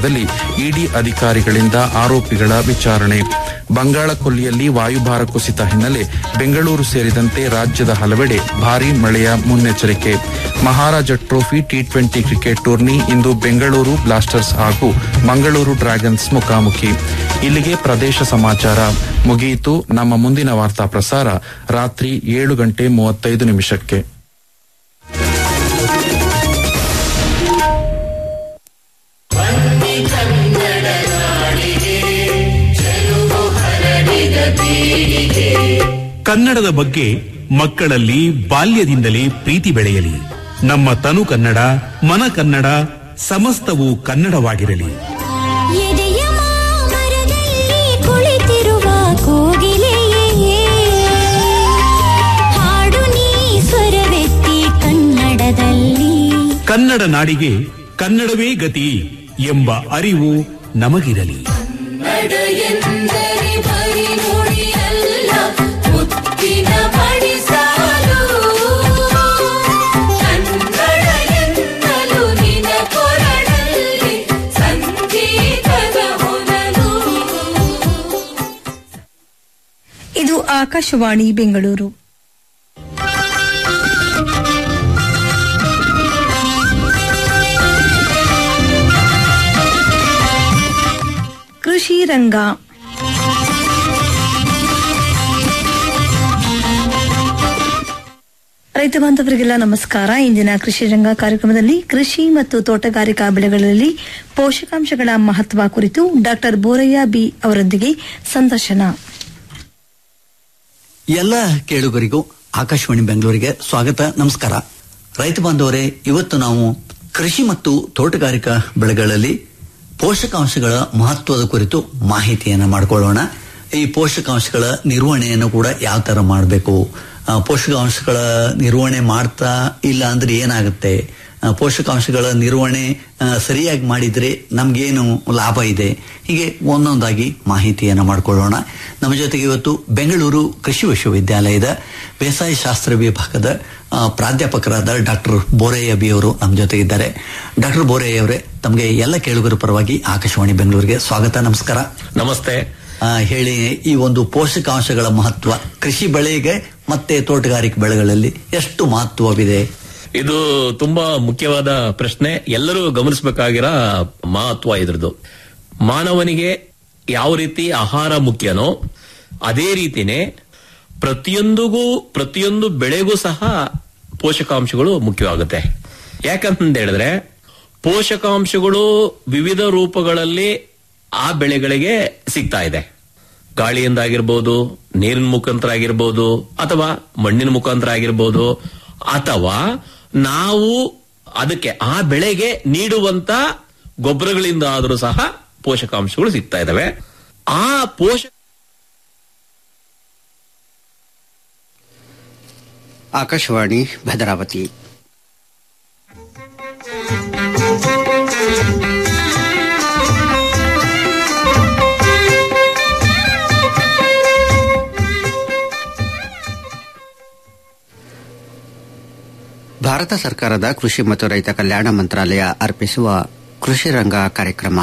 ನೇತೃತ್ವದಲ್ಲಿ ಇಡಿ ಅಧಿಕಾರಿಗಳಿಂದ ಆರೋಪಿಗಳ ವಿಚಾರಣೆ ಬಂಗಾಳ ಕೊಲ್ಲಿಯಲ್ಲಿ ವಾಯುಭಾರ ಕುಸಿತ ಹಿನ್ನೆಲೆ ಬೆಂಗಳೂರು ಸೇರಿದಂತೆ ರಾಜ್ಯದ ಹಲವೆಡೆ ಭಾರೀ ಮಳೆಯ ಮುನ್ನೆಚ್ಚರಿಕೆ Maharaja trophy T twenty cricket tourney ಇಂದು ಬೆಂಗಳೂರು ಬ್ಲಾಸ್ಟರ್ಸ್ ಹಾಗೂ ಮಂಗಳೂರು ಡ್ರ್ಯಾಗನ್ಸ್ ಮುಖಾಮುಖಿ ಇಲ್ಲಿಗೆ ಪ್ರದೇಶ ಸಮಾಚಾರ ಮುಗಿಯಿತು ನಮ್ಮ ಮುಂದಿನ ವಾರ್ತಾ ಪ್ರಸಾರ ರಾತ್ರಿ ಏಳು ಗಂಟೆ ಮೂವತ್ತೈದು ನಿಮಿಷಕ್ಕೆ ಕನ್ನಡದ ಬಗ್ಗೆ ಮಕ್ಕಳಲ್ಲಿ ಬಾಲ್ಯದಿಂದಲೇ ಪ್ರೀತಿ ಬೆಳೆಯಲಿ ನಮ್ಮ ತನು ಕನ್ನಡ ಮನ ಕನ್ನಡ ಸಮಸ್ತವೂ ಕನ್ನಡವಾಗಿರಲಿ ಎದೆಯ ಮಾಮರದಲ್ಲಿ ಕುಳಿತಿರುವ ಕೋಗಿಲೆಯೇ ಹಾಡು ನೀ ಸ್ವರವೆತ್ತಿ ಕನ್ನಡದಲ್ಲಿ ಕನ್ನಡ ನಾಡಿಗೆ ಕನ್ನಡವೇ ಗತಿ ಎಂಬ ಅರಿವು ನಮಗಿರಲಿ ಎಂದರೆ ಬರಿ ನುಡಿಯಲ್ಲ ಮುತ್ತಿನ ಮಡಿಸಾಲು ಕನ್ನಡ ಎನ್ನಲು ನಿನ ಕೊರಳಲ್ಲಿ ಸಂಗೀತದ ಹೊನಲು ಇದು ಆಕಾಶವಾಣಿ ಬೆಂಗಳೂರು ಕೃಷಿ ರಂಗ ರೈತ ಬಾಂಧವರಿಗೆಲ್ಲ ನಮಸ್ಕಾರ ಇಂದಿನ ಕೃಷಿ ರಂಗ ಕಾರ್ಯಕ್ರಮದಲ್ಲಿ ಕೃಷಿ ಮತ್ತು ತೋಟಗಾರಿಕಾ ಬೆಳೆಗಳಲ್ಲಿ ಪೋಷಕಾಂಶಗಳ ಮಹತ್ವ ಕುರಿತು ಡಾಕ್ಟರ್ ಬೋರಯ್ಯ ಬಿ ಅವರೊಂದಿಗೆ ಸಂದರ್ಶನ ಎಲ್ಲ ಕೇಳುಗರಿಗೂ ಆಕಾಶವಾಣಿ ಬೆಂಗಳೂರಿಗೆ ಸ್ವಾಗತ ನಮಸ್ಕಾರ ರೈತ ಬಾಂಧವರೇ ಇವತ್ತು ನಾವು ಕೃಷಿ ಮತ್ತು ತೋಟಗಾರಿಕಾ ಬೆಳೆಗಳಲ್ಲಿ ಪೋಷಕಾಂಶಗಳ ಮಹತ್ವದ ಕುರಿತು ಮಾಹಿತಿಯನ್ನು ಮಾಡಿಕೊಳ್ಳೋಣ ಈ ಪೋಷಕಾಂಶಗಳ ನಿರ್ವಹಣೆಯನ್ನು ಕೂಡ ಯಾವ ತರ ಮಾಡಬೇಕು ಪೋಷಕಾಂಶಗಳ ನಿರ್ವಹಣೆ ಮಾಡ್ತಾ ಇಲ್ಲ ಅಂದ್ರೆ ಏನಾಗುತ್ತೆ ಆ, ಪೋಷಕಾಂಶಗಳ ನಿರ್ವಹಣೆ ಆ, ಸರಿಯಾಗಿ ಮಾಡಿದ್ರೆ ನಮ್ಗೇನು ಲಾಭ ಇದೆ ಹೀಗೆ ಒಂದೊಂದಾಗಿ ಮಾಹಿತಿಯನ್ನು ಮಾಡಿಕೊಳ್ಳೋಣ ನಮ್ಮ ಜೊತೆಗೆ ಇವತ್ತು ಬೆಂಗಳೂರು ಕೃಷಿ ವಿಶ್ವವಿದ್ಯಾಲಯದ ಬೇಸಾಯ ಶಾಸ್ತ್ರ ವಿಭಾಗದ ಆ, ಪ್ರಾಧ್ಯಾಪಕರಾದ ಡಾಕ್ಟರ್ ಬೋರಯ್ಯ ಬಿ ಅವರು ನಮ್ಮ ಜೊತೆ ಇದ್ದಾರೆ ಡಾಕ್ಟರ್ ಬೋರಯ್ಯ ಅವರೇ ತಮಗೆ ಎಲ್ಲ ಕೇಳುಗರ ಪರವಾಗಿ ಆಕಾಶವಾಣಿ ಬೆಂಗಳೂರಿಗೆ ಸ್ವಾಗತ ನಮಸ್ಕಾರ ನಮಸ್ತೆ ಆ, ಹೇಳಿ ಈ ಒಂದು ಪೋಷಕಾಂಶಗಳ ಮಹತ್ವ ಕೃಷಿ ಬೆಳೆಗೆ ಮತ್ತೆ ತೋಟಗಾರಿಕೆ ಬೆಳೆಗಳಲ್ಲಿ ಎಷ್ಟು ಮಹತ್ವವಿದೆ ಇದು ತುಂಬಾ ಮುಖ್ಯವಾದ ಪ್ರಶ್ನೆ ಎಲ್ಲರೂ ಗಮನಿಸಬೇಕಾಗಿರೋ ಮಹತ್ವ ಇದ್ರದ್ದು ಮಾನವನಿಗೆ ಯಾವ ರೀತಿ ಆಹಾರ ಮುಖ್ಯನೋ ಅದೇ ರೀತಿನೇ ಪ್ರತಿಯೊಂದಿಗೂ ಪ್ರತಿಯೊಂದು ಬೆಳೆಗೂ ಸಹ ಪೋಷಕಾಂಶಗಳು ಮುಖ್ಯವಾಗುತ್ತೆ ಯಾಕಂತ ಹೇಳಿದ್ರೆ ಪೋಷಕಾಂಶಗಳು ವಿವಿಧ ರೂಪಗಳಲ್ಲಿ ಆ ಬೆಳೆಗಳಿಗೆ ಸಿಗ್ತಾ ಇದೆ ಗಾಳಿಯಿಂದ ಆಗಿರ್ಬೋದು ನೀರಿನ ಮುಖಾಂತರ ಆಗಿರ್ಬೋದು ಅಥವಾ ಮಣ್ಣಿನ ಮುಖಾಂತರ ಆಗಿರ್ಬೋದು ಅಥವಾ ನಾವು ಅದಕ್ಕೆ ಆ ಬೆಳೆಗೆ ನೀಡುವಂತ ಗೊಬ್ಬರಗಳಿಂದ ಆದರೂ ಸಹ ಪೋಷಕಾಂಶಗಳು ಸಿಗ್ತಾ ಇದಾವೆ ಆ ಪೋಷಕ ಆಕಾಶವಾಣಿ ಭದ್ರಾವತಿ ಭಾರತ ಸರ್ಕಾರದ ಕೃಷಿ ಮತ್ತು ರೈತ ಕಲ್ಯಾಣ ಮಂತ್ರಾಲಯ ಅರ್ಪಿಸುವ ಕೃಷಿ ರಂಗ ಕಾರ್ಯಕ್ರಮ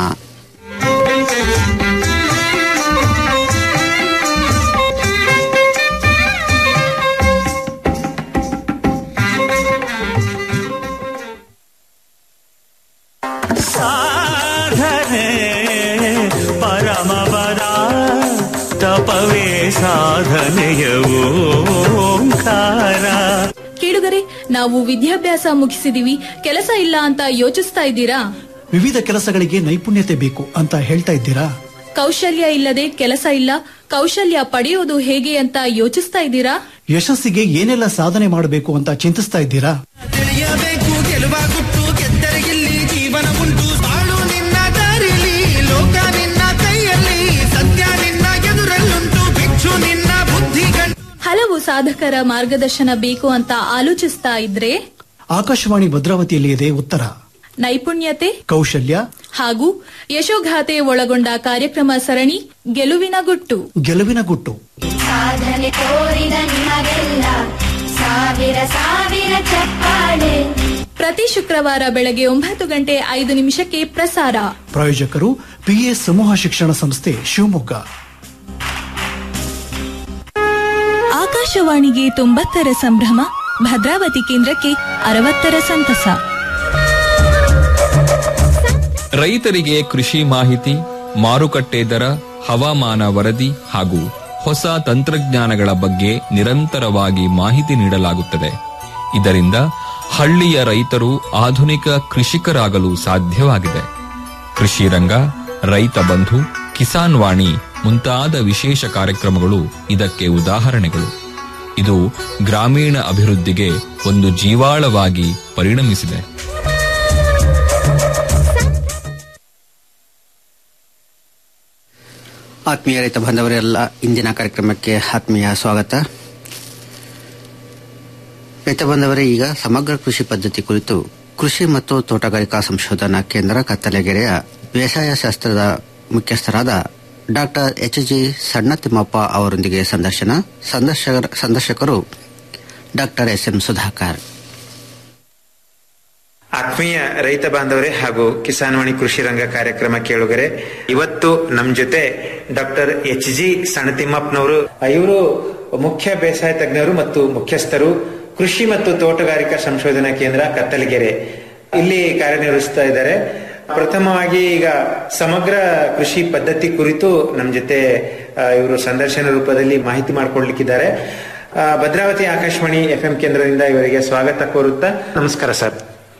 ಸಾಧನೆ ಪರಮಪದ ತಪವೇ ಸಾಧನೆಯ ಓಂಕಾರ ಕೇಳುಗರೆ ನಾವು ವಿದ್ಯಾಭ್ಯಾಸ ಮುಗಿಸಿದೀವಿ ಕೆಲಸ ಇಲ್ಲ ಅಂತ ಯೋಚಿಸ್ತಾ ಇದ್ದೀರಾ ವಿವಿಧ ಕೆಲಸಗಳಿಗೆ ನೈಪುಣ್ಯತೆ ಬೇಕು ಅಂತ ಹೇಳ್ತಾ ಇದ್ದೀರಾ ಕೌಶಲ್ಯ ಇಲ್ಲದೆ ಕೆಲಸ ಇಲ್ಲ ಕೌಶಲ್ಯ ಪಡೆಯೋದು ಹೇಗೆ ಅಂತ ಯೋಚಿಸ್ತಾ ಇದ್ದೀರಾ ಯಶಸ್ಸಿಗೆ ಏನೆಲ್ಲ ಸಾಧನೆ ಮಾಡಬೇಕು ಅಂತ ಚಿಂತಿಸ್ತಾ ಇದ್ದೀರಾ ತಿಳಿಯಬೇಕು ಗೆಲುವ ಗುಟ್ಟು ಗೆದ್ದರೆ ಇಲ್ಲಿ ಜೀವನ ಉಂಟು ಬಾಳು ನಿನ್ನ ದಾರಿಲಿ ಲೋಕ ನಿನ್ನ ಕೈಯಲ್ಲಿ ಸತ್ಯ ನಿನ್ನ ಎದುರಲ್ಲುಂಟು ಭಿಕ್ಷು ನಿನ್ನ ಬುದ್ಧಿ ಗಂಟು ಹಲವು ಸಾಧಕರ ಮಾರ್ಗದರ್ಶನ ಬೇಕು ಅಂತ ಆಲೋಚಿಸ್ತಾ ಇದ್ರೆ ಆಕಾಶವಾಣಿ ಭದ್ರಾವತಿಯಲ್ಲಿ ಇದೆ ಉತ್ತರ ನೈಪುಣ್ಯತೆ ಕೌಶಲ್ಯ ಹಾಗೂ ಯಶೋಗಾಥೆ ಒಳಗೊಂಡ ಕಾರ್ಯಕ್ರಮ ಸರಣಿ ಗೆಲುವಿನ ಗುಟ್ಟು ಗೆಲುವಿನ ಗುಟ್ಟು ಸಾಧನೆ ತೋರಿದ ನಿಮಗೆಲ್ಲ ಸಾವಿರ ಸಾವಿರ ಚಪ್ಪಾಳೆ ಪ್ರತಿ ಶುಕ್ರವಾರ ಬೆಳಗ್ಗೆ ಒಂಬತ್ತು ಗಂಟೆ ಐದು ನಿಮಿಷಕ್ಕೆ ಪ್ರಸಾರ ಪ್ರಾಯೋಜಕರು ಪಿಎ ಸಮೂಹ ಶಿಕ್ಷಣ ಸಂಸ್ಥೆ ಶಿವಮೊಗ್ಗ ಆಕಾಶವಾಣಿಗೆ ತೊಂಬತ್ತರ ಸಂಭ್ರಮ ಭದ್ರಾವತಿ ಕೇಂದ್ರಕ್ಕೆ ಅರವತ್ತರ ಸಂತಸ ರೈತರಿಗೆ ಕೃಷಿ ಮಾಹಿತಿ ಮಾರುಕಟ್ಟೆ ದರ ಹವಾಮಾನ ವರದಿ ಹಾಗೂ ಹೊಸ ತಂತ್ರಜ್ಞಾನಗಳ ಬಗ್ಗೆ ನಿರಂತರವಾಗಿ ಮಾಹಿತಿ ನೀಡಲಾಗುತ್ತದೆ ಇದರಿಂದ ಹಳ್ಳಿಯ ರೈತರು ಆಧುನಿಕ ಕೃಷಿಕರಾಗಲು ಸಾಧ್ಯವಾಗಿದೆ ಕೃಷಿ ರಂಗ ರೈತ ಬಂಧು ಕಿಸಾನ್ ವಾಣಿ ಮುಂತಾದ ವಿಶೇಷ ಕಾರ್ಯಕ್ರಮಗಳು ಇದಕ್ಕೆ ಉದಾಹರಣೆಗಳು ಇದು ಗ್ರಾಮೀಣ ಅಭಿವೃದ್ಧಿಗೆ ಒಂದು ಜೀವಾಳವಾಗಿ ಪರಿಣಮಿಸಿದೆ ಆತ್ಮೀಯ ರೈತ ಬಾಂಧವರೆಲ್ಲ ಇಂದಿನ ಕಾರ್ಯಕ್ರಮಕ್ಕೆ ಆತ್ಮೀಯ ಸ್ವಾಗತ ರೈತ ಬಾಂಧವರೇ ಈಗ ಸಮಗ್ರ ಕೃಷಿ ಪದ್ಧತಿ ಕುರಿತು ಕೃಷಿ ಮತ್ತು ತೋಟಗಾರಿಕಾ ಸಂಶೋಧನಾ ಕೇಂದ್ರ ಕತ್ತಲಗೆರೆಯ ಬೇಸಾಯ ಶಾಸ್ತ್ರದ ಮುಖ್ಯಸ್ಥರಾದ ಡಾಕ್ಟರ್ ಎಚ್ ಜಿ ಸಣ್ಣ ತಿಮ್ಮಪ್ಪ ಅವರೊಂದಿಗೆ ಸಂದರ್ಶನ ಸಂದರ್ಶಕರ ಸಂದರ್ಶಕರು ಡಾಕ್ಟರ್ ಎಸ್ ಎಂ ಸುಧಾಕರ್ ಆತ್ಮೀಯ ರೈತ ಬಾಂಧವರೇ ಹಾಗೂ ಕಿಸಾನ್ವಾಣಿ ಕೃಷಿ ರಂಗ ಕಾರ್ಯಕ್ರಮ ಕೇಳುಗರೆ ಇವತ್ತು ನಮ್ ಜೊತೆ ಡಾಕ್ಟರ್ ಎಚ್ ಜಿ ಸಣತಿಮ್ಮಪ್ಪನವರು ಇವರು ಮುಖ್ಯ ಬೇಸಾಯ ತಜ್ಞರು ಮತ್ತು ಮುಖ್ಯಸ್ಥರು ಕೃಷಿ ಮತ್ತು ತೋಟಗಾರಿಕಾ ಸಂಶೋಧನಾ ಕೇಂದ್ರ ಕತ್ತಲಗೆರೆ ಇಲ್ಲಿ ಕಾರ್ಯನಿರ್ವಹಿಸ್ತಾ ಇದ್ದಾರೆ ಪ್ರಥಮವಾಗಿ ಈಗ ಸಮಗ್ರ ಕೃಷಿ ಪದ್ಧತಿ ಕುರಿತು ನಮ್ ಜೊತೆ ಆ, ಇವರು ಸಂದರ್ಶನ ರೂಪದಲ್ಲಿ ಮಾಹಿತಿ ಮಾಡಿಕೊಡ್ಲಿಕ್ಕಿದ್ದಾರೆ ಆ, ಭದ್ರಾವತಿ ಆಕಾಶವಾಣಿ ಎಫ್ ಎಂ ಕೇಂದ್ರದಿಂದ ಇವರಿಗೆ ಸ್ವಾಗತ ಕೋರುತ್ತಾ ನಮಸ್ಕಾರ ಸರ್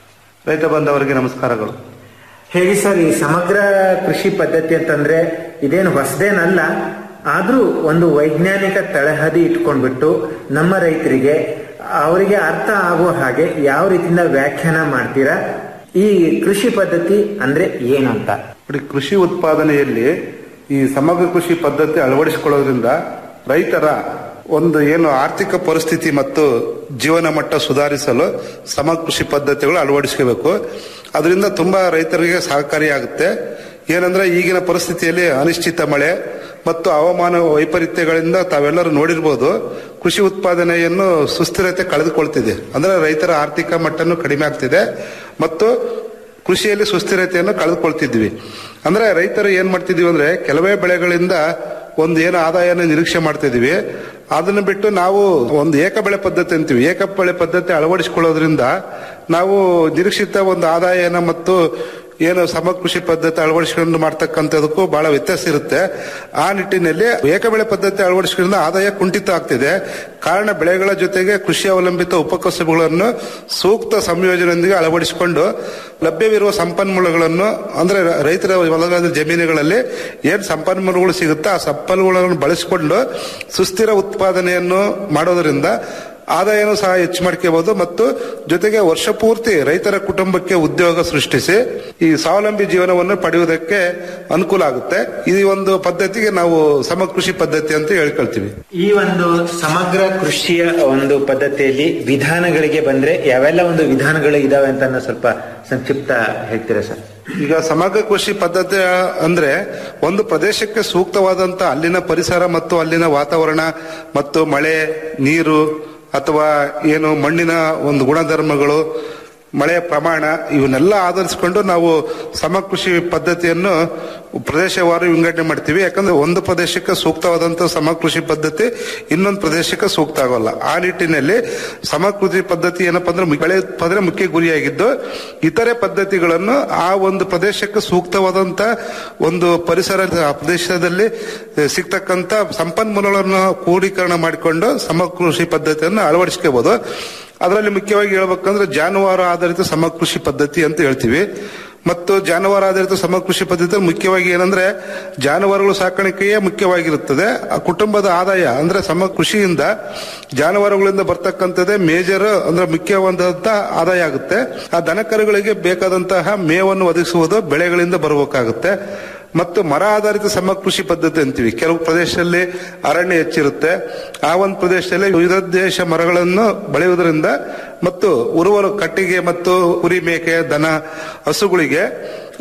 ರೈತ ಬಂಧವರಿಗೆ ನಮಸ್ಕಾರಗಳು ಹೇಳಿ ಸರ್ ಈ ಸಮಗ್ರ ಕೃಷಿ ಪದ್ಧತಿ ಅಂತಂದ್ರೆ ಇದೇನು ಹೊಸದೇನಲ್ಲ ಆದ್ರೂ ಒಂದು ವೈಜ್ಞಾನಿಕ ತಳಹದಿ ಇಟ್ಕೊಂಡ್ಬಿಟ್ಟು ನಮ್ಮ ರೈತರಿಗೆ ಅವರಿಗೆ ಅರ್ಥ ಆಗುವ ಹಾಗೆ ಯಾವ ರೀತಿಯಿಂದ ವ್ಯಾಖ್ಯಾನ ಮಾಡ್ತೀರಾ ಈ ಕೃಷಿ ಪದ್ಧತಿ ಅಂದ್ರೆ ಏನಂತ ನೋಡಿ ಕೃಷಿ ಉತ್ಪಾದನೆಯಲ್ಲಿ ಈ ಸಮಗ್ರ ಕೃಷಿ ಪದ್ಧತಿ ಅಳವಡಿಸಿಕೊಳ್ಳೋದ್ರಿಂದ ರೈತರ ಒಂದು ಏನು ಆರ್ಥಿಕ ಪರಿಸ್ಥಿತಿ ಮತ್ತು ಜೀವನ ಮಟ್ಟ ಸುಧಾರಿಸಲು ಸಮಗ್ರ ಕೃಷಿ ಪದ್ಧತಿಗಳು ಅಳವಡಿಸ್ಕೋಬೇಕು ಅದರಿಂದ ತುಂಬಾ ರೈತರಿಗೆ ಸಹಕಾರಿಯಾಗುತ್ತೆ ಏನಂದ್ರೆ ಈಗಿನ ಪರಿಸ್ಥಿತಿಯಲ್ಲಿ ಅನಿಶ್ಚಿತ ಮಳೆ ಮತ್ತು ಹವಾಮಾನ ವೈಪರೀತ್ಯಗಳಿಂದ ತಾವೆಲ್ಲರೂ ನೋಡಿರ್ಬೋದು ಕೃಷಿ ಉತ್ಪಾದನೆಯನ್ನು ಸುಸ್ಥಿರತೆ ಕಳೆದುಕೊಳ್ತಿದೆ ಅಂದ್ರೆ ರೈತರ ಆರ್ಥಿಕ ಮಟ್ಟನು ಕಡಿಮೆ ಆಗ್ತಿದೆ ಮತ್ತು ಕೃಷಿಯಲ್ಲಿ ಸುಸ್ಥಿರತೆಯನ್ನು ಕಳೆದುಕೊಳ್ತಿದ್ವಿ ಅಂದ್ರೆ ರೈತರು ಏನ್ ಮಾಡ್ತಿದ್ವಿ ಅಂದ್ರೆ ಕೆಲವೇ ಬೆಳೆಗಳಿಂದ ಒಂದು ಏನು ಆದಾಯನ ನಿರೀಕ್ಷೆ ಮಾಡ್ತಿದ್ವಿ ಅದನ್ನ ಬಿಟ್ಟು ನಾವು ಒಂದು ಏಕ ಬೆಳೆ ಪದ್ಧತಿ ಅಂತೀವಿ ಏಕ ಬೆಳೆ ಪದ್ಧತಿ ಅಳವಡಿಸಿಕೊಳ್ಳೋದ್ರಿಂದ ನಾವು ನಿರೀಕ್ಷಿತ ಒಂದು ಆದಾಯನ ಮತ್ತು ಏನು ಸಮಗ್ರ ಕೃಷಿ ಪದ್ಧತಿ ಅಳವಡಿಸಿಕೊಂಡು ಮಾಡ್ತಕ್ಕಂಥದಕ್ಕೂ ಬಹಳ ವ್ಯತ್ಯಾಸ ಇರುತ್ತೆ ಆ ನಿಟ್ಟಿನಲ್ಲಿ ಏಕಬೆಳೆ ಪದ್ಧತಿ ಅಳವಡಿಸಿಕೊಂಡು ಆದಾಯ ಕುಂಠಿತ ಆಗ್ತಿದೆ ಕಾರಣ ಬೆಳೆಗಳ ಜೊತೆಗೆ ಕೃಷಿ ಅವಲಂಬಿತ ಉಪಕಸಬುಗಳನ್ನು ಸೂಕ್ತ ಸಂಯೋಜನೆಯೊಂದಿಗೆ ಅಳವಡಿಸಿಕೊಂಡು ಲಭ್ಯವಿರುವ ಸಂಪನ್ಮೂಲಗಳನ್ನು ಅಂದ್ರೆ ರೈತರ ಹೊಲದ ಜಮೀನುಗಳಲ್ಲಿ ಏನ್ ಸಂಪನ್ಮೂಲಗಳು ಸಿಗುತ್ತೆ ಆ ಸಂಪನ್ಮೂಲಗಳನ್ನು ಬಳಸಿಕೊಂಡು ಸುಸ್ಥಿರ ಉತ್ಪಾದನೆಯನ್ನು ಮಾಡೋದರಿಂದ ಆದಾಯನೂ ಸಹ ಹೆಚ್ಚು ಮಾಡ್ಕೋಬಹುದು ಮತ್ತು ಜೊತೆಗೆ ವರ್ಷ ಪೂರ್ತಿ ರೈತರ ಕುಟುಂಬಕ್ಕೆ ಉದ್ಯೋಗ ಸೃಷ್ಟಿಸಿ ಈ ಸ್ವಾವಲಂಬಿ ಜೀವನವನ್ನು ಪಡೆಯುವುದಕ್ಕೆ ಅನುಕೂಲ ಆಗುತ್ತೆ ಈ ಒಂದು ಪದ್ಧತಿಗೆ ನಾವು ಸಮಗ್ರ ಕೃಷಿ ಪದ್ಧತಿ ಅಂತ ಹೇಳ್ಕೊಳ್ತೀವಿ ಈ ಒಂದು ಸಮಗ್ರ ಕೃಷಿಯ ಒಂದು ಪದ್ಧತಿಯಲ್ಲಿ ವಿಧಾನಗಳಿಗೆ ಬಂದ್ರೆ ಯಾವೆಲ್ಲ ಒಂದು ವಿಧಾನಗಳು ಇದಾವೆ ಅಂತ ಅನ್ನೋ ಸ್ವಲ್ಪ ಸಂಕ್ಷಿಪ್ತ ಹೇಳ್ತೀರಾ ಸರ್ ಈಗ ಸಮಗ್ರ ಕೃಷಿ ಪದ್ಧತಿ ಅಂದ್ರೆ ಒಂದು ಪ್ರದೇಶಕ್ಕೆ ಸೂಕ್ತವಾದಂತ ಅಲ್ಲಿನ ಪರಿಸರ ಮತ್ತು ಅಲ್ಲಿನ ವಾತಾವರಣ ಮತ್ತು ಮಳೆ ನೀರು ಅಥವಾ ಏನು ಮಣ್ಣಿನ ಒಂದು ಗುಣಧರ್ಮಗಳು ಮಳೆಯ ಪ್ರಮಾಣ ಇವನ್ನೆಲ್ಲ ಆಧರಿಸಿಕೊಂಡು ನಾವು ಸಮಗ್ರ ಕೃಷಿ ಪದ್ಧತಿಯನ್ನು ಪ್ರದೇಶವಾರು ವಿಂಗಡಣೆ ಮಾಡ್ತೀವಿ ಯಾಕಂದ್ರೆ ಒಂದು ಪ್ರದೇಶಕ್ಕೆ ಸೂಕ್ತವಾದಂತ ಸಮಗ್ರ ಕೃಷಿ ಪದ್ಧತಿ ಇನ್ನೊಂದು ಪ್ರದೇಶಕ್ಕೆ ಸೂಕ್ತ ಆಗೋಲ್ಲ ಆ ನಿಟ್ಟಿನಲ್ಲಿ ಸಮಗ್ರ ಕೃಷಿ ಪದ್ಧತಿ ಏನಪ್ಪಾ ಅಂದ್ರೆ ಬೆಳೆ ಉತ್ಪಾದನೆ ಮುಖ್ಯ ಗುರಿಯಾಗಿದ್ದು ಇತರೆ ಪದ್ಧತಿಗಳನ್ನು ಆ ಒಂದು ಪ್ರದೇಶಕ್ಕೆ ಸೂಕ್ತವಾದಂತ ಒಂದು ಪರಿಸರ ಆ ಪ್ರದೇಶದಲ್ಲಿ ಸಿಗ್ತಕ್ಕಂತ ಸಂಪನ್ಮೂಲಗಳನ್ನು ಕ್ರೋಢೀಕರಣ ಮಾಡಿಕೊಂಡು ಸಮಗ್ರ ಕೃಷಿ ಪದ್ಧತಿಯನ್ನು ಅಳವಡಿಸ್ಕೋಬಹುದು ಅದರಲ್ಲಿ ಮುಖ್ಯವಾಗಿ ಹೇಳ್ಬೇಕಂದ್ರೆ ಜಾನುವಾರು ಆಧಾರಿತ ಸಮಗ್ರ ಕೃಷಿ ಪದ್ಧತಿ ಅಂತ ಹೇಳ್ತೀವಿ ಮತ್ತು ಜಾನುವಾರು ಆಧಾರಿತ ಸಮಗ್ರ ಕೃಷಿ ಪದ್ಧತಿ ಮುಖ್ಯವಾಗಿ ಏನಂದ್ರೆ ಜಾನುವಾರುಗಳು ಸಾಕಾಣಿಕೆಯೇ ಮುಖ್ಯವಾಗಿರುತ್ತದೆ ಆ ಕುಟುಂಬದ ಆದಾಯ ಅಂದ್ರೆ ಸಮಗ್ರ ಕೃಷಿಯಿಂದ ಜಾನುವಾರುಗಳಿಂದ ಬರ್ತಕ್ಕಂಥದ್ದೇ ಮೇಜರ್ ಅಂದ್ರೆ ಮುಖ್ಯವಾದಂತ ಆದಾಯ ಆಗುತ್ತೆ ಆ ದನಕರುಗಳಿಗೆ ಬೇಕಾದಂತಹ ಮೇವನ್ನು ಒದಗಿಸುವುದು ಬೆಳೆಗಳಿಂದ ಬರಬೇಕಾಗುತ್ತೆ ಮತ್ತು ಮರ ಆಧಾರಿತ ಸಮಗ್ರ ಕೃಷಿ ಪದ್ಧತಿ ಅಂತೀವಿ ಕೆಲವು ಪ್ರದೇಶದಲ್ಲಿ ಅರಣ್ಯ ಹೆಚ್ಚಿರುತ್ತೆ ಆ ಒಂದು ಪ್ರದೇಶದಲ್ಲಿ ವಿವಿಧ ದೇಶ ಮರಗಳನ್ನು ಬೆಳೆಯುವುದರಿಂದ ಮತ್ತು ಉರುವಲು ಕಟ್ಟಿಗೆ ಮತ್ತು ಕುರಿ ಮೇಕೆ ದನ ಹಸುಗಳಿಗೆ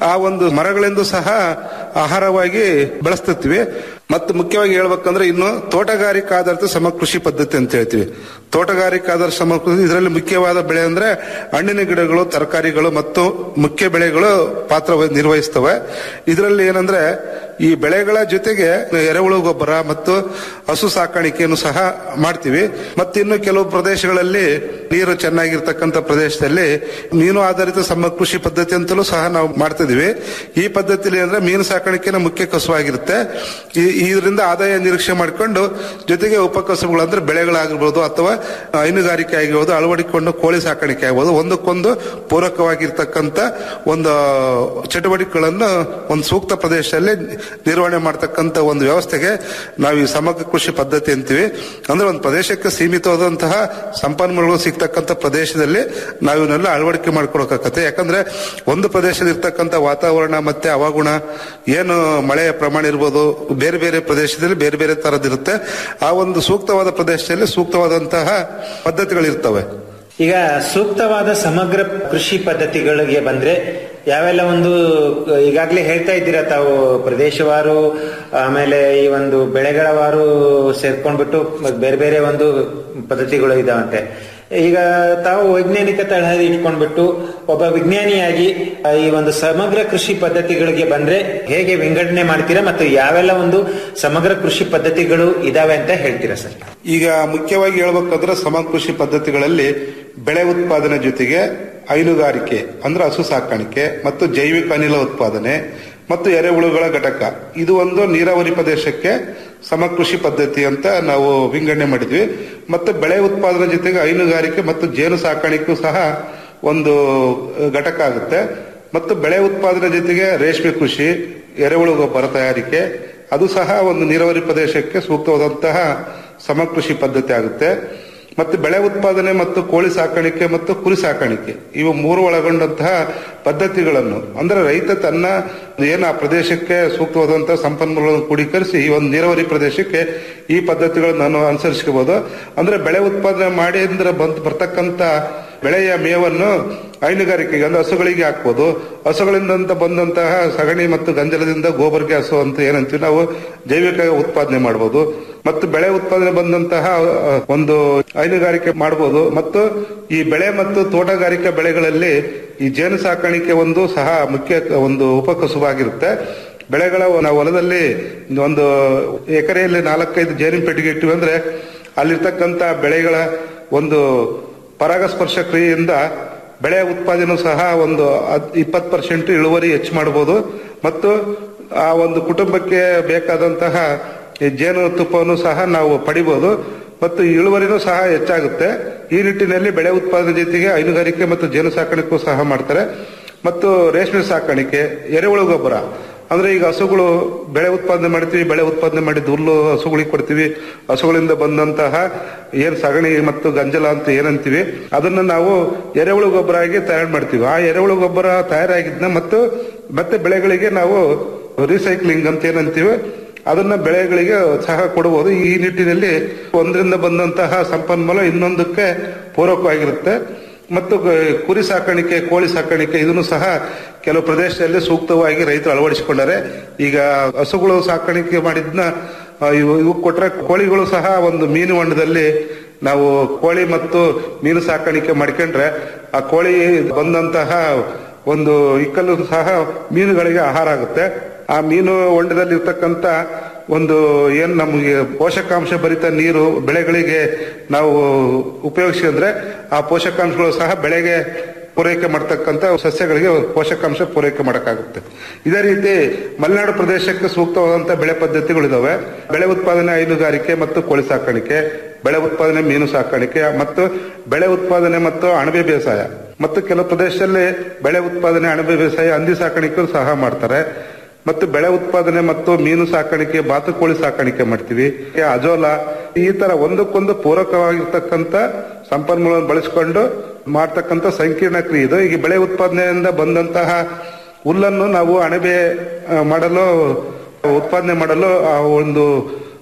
ಆ ಒಂದು ಮರಗಳಿಂದ ಸಹ ಆಹಾರವಾಗಿ ಬಳಸ್ತಿರ್ತೀವಿ ಮತ್ತು ಮುಖ್ಯವಾಗಿ ಹೇಳ್ಬೇಕಂದ್ರೆ ಇನ್ನು ತೋಟಗಾರಿಕಾ ಆಧಾರಿತ ಸಮ ಕೃಷಿ ಪದ್ಧತಿ ಅಂತ ಹೇಳ್ತೀವಿ ತೋಟಗಾರಿಕಾ ಆಧಾರಿತ ಸಮ ಕೃಷಿ ಇದರಲ್ಲಿ ಮುಖ್ಯವಾದ ಬೆಳೆ ಅಂದ್ರೆ ಹಣ್ಣಿನ ಗಿಡಗಳು ತರಕಾರಿಗಳು ಮತ್ತು ಮುಖ್ಯ ಬೆಳೆಗಳು ಪಾತ್ರ ವಹಿ- ನಿರ್ವಹಿಸ್ತವೆ ಇದರಲ್ಲಿ ಏನಂದ್ರೆ ಈ ಬೆಳೆಗಳ ಜೊತೆಗೆ ಎರೆಹುಳು ಗೊಬ್ಬರ ಮತ್ತು ಹಸು ಸಾಕಾಣಿಕೆಯನ್ನು ಸಹ ಮಾಡ್ತೀವಿ ಮತ್ತು ಇನ್ನು ಕೆಲವು ಪ್ರದೇಶಗಳಲ್ಲಿ ನೀರು ಚೆನ್ನಾಗಿರ್ತಕ್ಕಂಥ ಪ್ರದೇಶದಲ್ಲಿ ಮೀನು ಆಧಾರಿತ ಸಮ ಕೃಷಿ ಪದ್ಧತಿ ಅಂತಲೂ ಸಹ ನಾವು ಮಾಡ್ತಿದೀವಿ ಈ ಪದ್ಧತಿಯಲ್ಲಿ ಅಂದ್ರೆ ಮೀನು ಸಾಕಾಣಿಕೆನ ಮುಖ್ಯ ಕಸುವಾಗಿರುತ್ತೆ ಈ- ಇದರಿಂದ ಆದಾಯ ನಿರೀಕ್ಷೆ ಮಾಡಿಕೊಂಡು ಜೊತೆಗೆ ಉಪಕಸುಬುಗಳು ಅಂದ್ರೆ ಬೆಳೆಗಳಾಗಿರ್ಬೋದು ಅಥವಾ ಹೈನುಗಾರಿಕೆ ಆಗಿರ್ಬೋದು ಅಳವಡಿಕೊಂಡು ಕೋಳಿ ಸಾಕಾಣಿಕೆ ಆಗ್ಬೋದು ಒಂದಕ್ಕೊಂದು ಪೂರಕವಾಗಿರ್ತಕ್ಕಂಥ ಒಂದು ಚಟುವಟಿಕೆಗಳನ್ನು ಒಂದು ಸೂಕ್ತ ಪ್ರದೇಶದಲ್ಲಿ ನಿರ್ವಹಣೆ ಮಾಡ್ತಕ್ಕಂಥ ಒಂದು ವ್ಯವಸ್ಥೆಗೆ ನಾವು ಈ ಸಮಗ್ರ ಕೃಷಿ ಪದ್ಧತಿ ಅಂತೀವಿ ಅಂದ್ರೆ ಒಂದು ಪ್ರದೇಶಕ್ಕೆ ಸೀಮಿತವಾದಂತಹ ಸಂಪನ್ಮೂಲಗಳು ಸಿಗ್ತಕ್ಕಂಥ ಪ್ರದೇಶದಲ್ಲಿ ನಾವು ಇವನ್ನೆಲ್ಲ ಅಳವಡಿಕೆ ಮಾಡ್ಕೊಳಕತ್ತೆ ಯಾಕಂದ್ರೆ ಒಂದು ಪ್ರದೇಶದಲ್ಲಿ ಇರ್ತಕ್ಕಂಥ ವಾತಾವರಣ ಮತ್ತೆ ಹವಾಗುಣ ಏನು ಮಳೆಯ ಪ್ರಮಾಣ ಇರ್ಬೋದು ಬೇರೆ ಬೇರೆ ಪ್ರದೇಶದಲ್ಲಿ ಬೇರೆ ಬೇರೆ ತರದಿರುತ್ತೆ ಆ ಒಂದು ಸೂಕ್ತವಾದ ಪ್ರದೇಶದಲ್ಲಿ ಸೂಕ್ತವಾದಂತಹ ಪದ್ಧತಿಗಳಿರ್ತವೆ ಈಗ ಸೂಕ್ತವಾದ ಸಮಗ್ರ ಕೃಷಿ ಪದ್ಧತಿಗಳಿಗೆ ಬಂದ್ರೆ ಯಾವೆಲ್ಲ ಒಂದು ಈಗಾಗಲೇ ಹೇಳ್ತಾ ಇದ್ದೀರಾ ತಾವು ಪ್ರದೇಶವಾರು ಆಮೇಲೆ ಈ ಒಂದು ಬೆಳೆಗಳವಾರು ಸೇರ್ಕೊಂಡ್ಬಿಟ್ಟು ಬೇರೆ ಬೇರೆ ಒಂದು ಪದ್ಧತಿಗಳು ಇದಾವಂತೆ ಈಗ ತಾವು ವೈಜ್ಞಾನಿಕ ತಳಹದಿ ಇಟ್ಕೊಂಡ್ಬಿಟ್ಟು ಒಬ್ಬ ವಿಜ್ಞಾನಿಯಾಗಿ ಆ, ಈ ಒಂದು ಸಮಗ್ರ ಕೃಷಿ ಪದ್ಧತಿಗಳಿಗೆ ಬಂದ್ರೆ ಹೇಗೆ ವಿಂಗಡಣೆ ಮಾಡ್ತೀರಾ ಮತ್ತು ಯಾವೆಲ್ಲ ಒಂದು ಸಮಗ್ರ ಕೃಷಿ ಪದ್ಧತಿಗಳು ಇದಾವೆ ಅಂತ ಹೇಳ್ತೀರಾ ಸರ್ ಈಗ ಮುಖ್ಯವಾಗಿ ಹೇಳ್ಬೇಕಂದ್ರೆ ಸಮ ಕೃಷಿ ಪದ್ಧತಿಗಳಲ್ಲಿ ಬೆಳೆ ಉತ್ಪಾದನೆ ಜೊತೆಗೆ ಹೈನುಗಾರಿಕೆ ಅಂದ್ರೆ ಹಸು ಸಾಕಾಣಿಕೆ ಮತ್ತು ಜೈವಿಕ ಅನಿಲ ಉತ್ಪಾದನೆ ಮತ್ತು ಎರೆಹುಳುಗಳ ಘಟಕ ಇದು ಒಂದು ನೀರಾವರಿ ಪ್ರದೇಶಕ್ಕೆ ಸಮಕೃಷಿ ಪದ್ಧತಿ ಅಂತ ನಾವು ವಿಂಗಡಣೆ ಮಾಡಿದ್ವಿ ಮತ್ತು ಬೆಳೆ ಉತ್ಪಾದನೆ ಜೊತೆಗೆ ಹೈನುಗಾರಿಕೆ ಮತ್ತು ಜೇನು ಸಾಕಾಣಿಕೆಯೂ ಸಹ ಒಂದು ಅಹ್, ಘಟಕ ಆಗುತ್ತೆ ಮತ್ತು ಬೆಳೆ ಉತ್ಪಾದನೆ ಜೊತೆಗೆ ರೇಷ್ಮೆ ಕೃಷಿ ಎರೆಹುಳು ಗೊಬ್ಬರ ತಯಾರಿಕೆ ಅದು ಸಹ ಒಂದು ನೀರಾವರಿ ಪ್ರದೇಶಕ್ಕೆ ಸೂಕ್ತವಾದಂತಹ ಸಮಕೃಷಿ ಪದ್ಧತಿ ಆಗುತ್ತೆ ಮತ್ತು ಬೆಳೆ ಉತ್ಪಾದನೆ ಮತ್ತು ಕೋಳಿ ಸಾಕಾಣಿಕೆ ಮತ್ತು ಕುರಿ ಸಾಕಾಣಿಕೆ ಇವು ಮೂರು ಒಳಗೊಂಡಂತಹ ಪದ್ಧತಿಗಳನ್ನು ಅಂದ್ರೆ ರೈತ ತನ್ನ ಏನು ಆ ಪ್ರದೇಶಕ್ಕೆ ಸೂಕ್ತವಾದಂತಹ ಸಂಪನ್ಮೂಲಗಳನ್ನು ಕೂಡೀಕರಿಸಿ ಈ ಒಂದು ನೀರಾವರಿ ಪ್ರದೇಶಕ್ಕೆ ಈ ಪದ್ಧತಿಗಳನ್ನು ನಾನು ಅನುಸರಿಸ್ಕೋಬಹುದು ಅಂದ್ರೆ ಬೆಳೆ ಉತ್ಪಾದನೆ ಮಾಡಿ ಅಂದ್ರೆ ಬಂದ್ ಬರ್ತಕ್ಕಂತ ಬೆಳೆಯ ಮೇವನ್ನು ಹೈನುಗಾರಿಕೆಗೆ ಅಂದ್ರೆ ಹಸುಗಳಿಗೆ ಹಾಕ್ಬೋದು ಹಸುಗಳಿಂದ ಬಂದಂತಹ ಸಗಣಿ ಮತ್ತು ಗಂಜಲದಿಂದ ಗೋಬರ್ ಗ್ಯಾಸ್ ಅಂತ ಏನಂತೀವಿ ನಾವು ಜೈವಿಕ ಉತ್ಪಾದನೆ ಮಾಡಬಹುದು ಮತ್ತು ಬೆಳೆ ಉತ್ಪಾದನೆ ಬಂದಂತಹ ಅಹ್, ಒಂದು ಹೈನುಗಾರಿಕೆ ಮಾಡಬಹುದು ಮತ್ತು ಈ ಬೆಳೆ ಮತ್ತು ತೋಟಗಾರಿಕಾ ಬೆಳೆಗಳಲ್ಲಿ ಈ ಜೇನು ಸಾಕಾಣಿಕೆ ಒಂದು ಸಹ ಮುಖ್ಯ ಒಂದು ಉಪಕಸುಬಾಗಿರುತ್ತೆ ಬೆಳೆಗಳ ನಾವು ಹೊಲದಲ್ಲಿ ಒಂದು ಎಕರೆಯಲ್ಲಿ ನಾಲ್ಕೈದು ಜೇನಿನ ಪೆಟ್ಟಿಗೆ ಇಟ್ಟಿವಿ ಅಂದ್ರೆ ಅಲ್ಲಿರ್ತಕ್ಕಂಥ ಬೆಳೆಗಳ ಒಂದು ಪರಾಗಸ್ಪರ್ಶ ಕ್ರಿಯೆಯಿಂದ ಬೆಳೆಯ ಉತ್ಪಾದನೆ ಸಹ ಒಂದು ಇಪ್ಪತ್ತು ಪರ್ಸೆಂಟ್ ಇಳುವರಿ ಹೆಚ್ಚು ಮಾಡಬಹುದು ಮತ್ತು ಆ ಒಂದು ಕುಟುಂಬಕ್ಕೆ ಬೇಕಾದಂತಹ ಈ ಜೇನು ತುಪ್ಪವನ್ನು ಸಹ ನಾವು ಪಡಿಬಹುದು ಮತ್ತು ಇಳುವರಿನೂ ಸಹ ಹೆಚ್ಚಾಗುತ್ತೆ ಈ ನಿಟ್ಟಿನಲ್ಲಿ ಬೆಳೆ ಉತ್ಪಾದನೆ ಜೊತೆಗೆ ಹೈನುಗಾರಿಕೆ ಮತ್ತು ಜೇನು ಸಾಕಾಣಿಕೆಯೂ ಸಹ ಮಾಡ್ತಾರೆ ಮತ್ತು ರೇಷ್ಮೆ ಸಾಕಾಣಿಕೆ ಎರೆಹುಳು ಗೊಬ್ಬರ ಅಂದ್ರೆ ಈಗ ಹಸುಗಳು ಬೆಳೆ ಉತ್ಪಾದನೆ ಮಾಡ್ತೀವಿ ಬೆಳೆ ಉತ್ಪಾದನೆ ಮಾಡಿದ ಹುಲ್ಲು ಹಸುಗಳಿಗೆ ಕೊಡ್ತೀವಿ ಹಸುಗಳಿಂದ ಬಂದಂತಹ ಏನ್ ಸಗಣಿ ಮತ್ತು ಗಂಜಲ ಅಂತ ಏನಂತೀವಿ ಅದನ್ನ ನಾವು ಎರೆಹುಳು ಗೊಬ್ಬರ ಆಗಿ ತಯಾರು ಮಾಡ್ತೀವಿ ಆ ಎರೆಹುಳು ಗೊಬ್ಬರ ತಯಾರಾಗಿದ್ನ ಮತ್ತು ಮತ್ತೆ ಬೆಳೆಗಳಿಗೆ ನಾವು ರೀಸೈಕ್ಲಿಂಗ್ ಅಂತ ಏನಂತೀವಿ ಅದನ್ನ ಬೆಳೆಗಳಿಗೆ ಸಹ ಕೊಡಬಹುದು ಈ ನಿಟ್ಟಿನಲ್ಲಿ ಒಂದರಿಂದ ಬಂದಂತಹ ಸಂಪನ್ಮೂಲ ಇನ್ನೊಂದಕ್ಕೆ ಪೂರಕವಾಗಿರುತ್ತೆ ಮತ್ತು ಗ- ಕುರಿ ಸಾಕಾಣಿಕೆ ಕೋಳಿ ಸಾಕಾಣಿಕೆ ಇದನ್ನು ಸಹ ಕೆಲವು ಪ್ರದೇಶದಲ್ಲಿ ಸೂಕ್ತವಾಗಿ ರೈತರು ಅಳವಡಿಸಿಕೊಂಡರೆ ಈಗ ಹಸುಗಳು ಸಾಕಾಣಿಕೆ ಮಾಡಿದ್ನ ಆ, ಇವು ಇವು ಕೊಟ್ರೆ ಕೋಳಿಗಳು ಸಹ ಒಂದು ಮೀನು ಹೊಂಡದಲ್ಲಿ ನಾವು ಕೋಳಿ ಮತ್ತು ಮೀನು ಸಾಕಾಣಿಕೆ ಮಾಡ್ಕೊಂಡ್ರೆ ಆ ಕೋಳಿ ಬಂದಂತಹ ಒಂದು ಇಕ್ಕಲು ಸಹ ಮೀನುಗಳಿಗೆ ಆಹಾರ ಆಗುತ್ತೆ ಆ ಮೀನು ಹೊಂಡದಲ್ಲಿ ಇರ್ತಕ್ಕಂಥ ಒಂದು ಏನ್ ನಮಗೆ ಪೋಷಕಾಂಶ ಭರಿತ ನೀರು ಬೆಳೆಗಳಿಗೆ ನಾವು ಉಪಯೋಗಿಸಿದ್ರೆ ಆ ಪೋಷಕಾಂಶಗಳು ಸಹ ಬೆಳೆಗೆ ಪೂರೈಕೆ ಮಾಡ್ತಕ್ಕಂಥ ಸಸ್ಯಗಳಿಗೆ ಪೋಷಕಾಂಶ ಪೂರೈಕೆ ಮಾಡಕ್ಕಾಗುತ್ತೆ ಇದೇ ರೀತಿ ಮಲೆನಾಡು ಪ್ರದೇಶಕ್ಕೆ ಸೂಕ್ತವಾದಂತಹ ಬೆಳೆ ಪದ್ಧತಿಗಳಿದಾವೆ ಬೆಳೆ ಉತ್ಪಾದನೆ ಹೈನುಗಾರಿಕೆ ಮತ್ತು ಕೋಳಿ ಸಾಕಾಣಿಕೆ ಬೆಳೆ ಉತ್ಪಾದನೆ ಮೀನು ಸಾಕಾಣಿಕೆ ಮತ್ತು ಬೆಳೆ ಉತ್ಪಾದನೆ ಮತ್ತು ಅಣಬೆ ಬೇಸಾಯ ಮತ್ತು ಕೆಲವು ಪ್ರದೇಶದಲ್ಲಿ ಬೆಳೆ ಉತ್ಪಾದನೆ ಅಣಬೆ ಬೇಸಾಯ ಹಂದಿ ಸಾಕಾಣಿಕೆ ಸಹ ಮಾಡ್ತಾರೆ ಮತ್ತು ಬೆಳೆ ಉತ್ಪಾದನೆ ಮತ್ತು ಮೀನು ಸಾಕಾಣಿಕೆ ಬಾತುಕೋಳಿ ಸಾಕಾಣಿಕೆ ಮಾಡ್ತೀವಿ ಅಜೋಲ ಈ ತರ ಒಂದಕ್ಕೊಂದು ಪೂರಕವಾಗಿರ್ತಕ್ಕಂಥ ಸಂಪನ್ಮೂಲವನ್ನು ಬಳಸಿಕೊಂಡು ಮಾಡ್ತಕ್ಕಂಥ ಸಂಕೀರ್ಣ ಕ್ರಿಯೆ ಇದು ಈಗ ಬೆಳೆ ಉತ್ಪಾದನೆಯಿಂದ ಬಂದಂತಹ ಹುಲ್ಲನ್ನು ನಾವು ಅಣಬೆ ಆ, ಮಾಡಲು ಉತ್ಪಾದನೆ ಮಾಡಲು ಆ ಒಂದು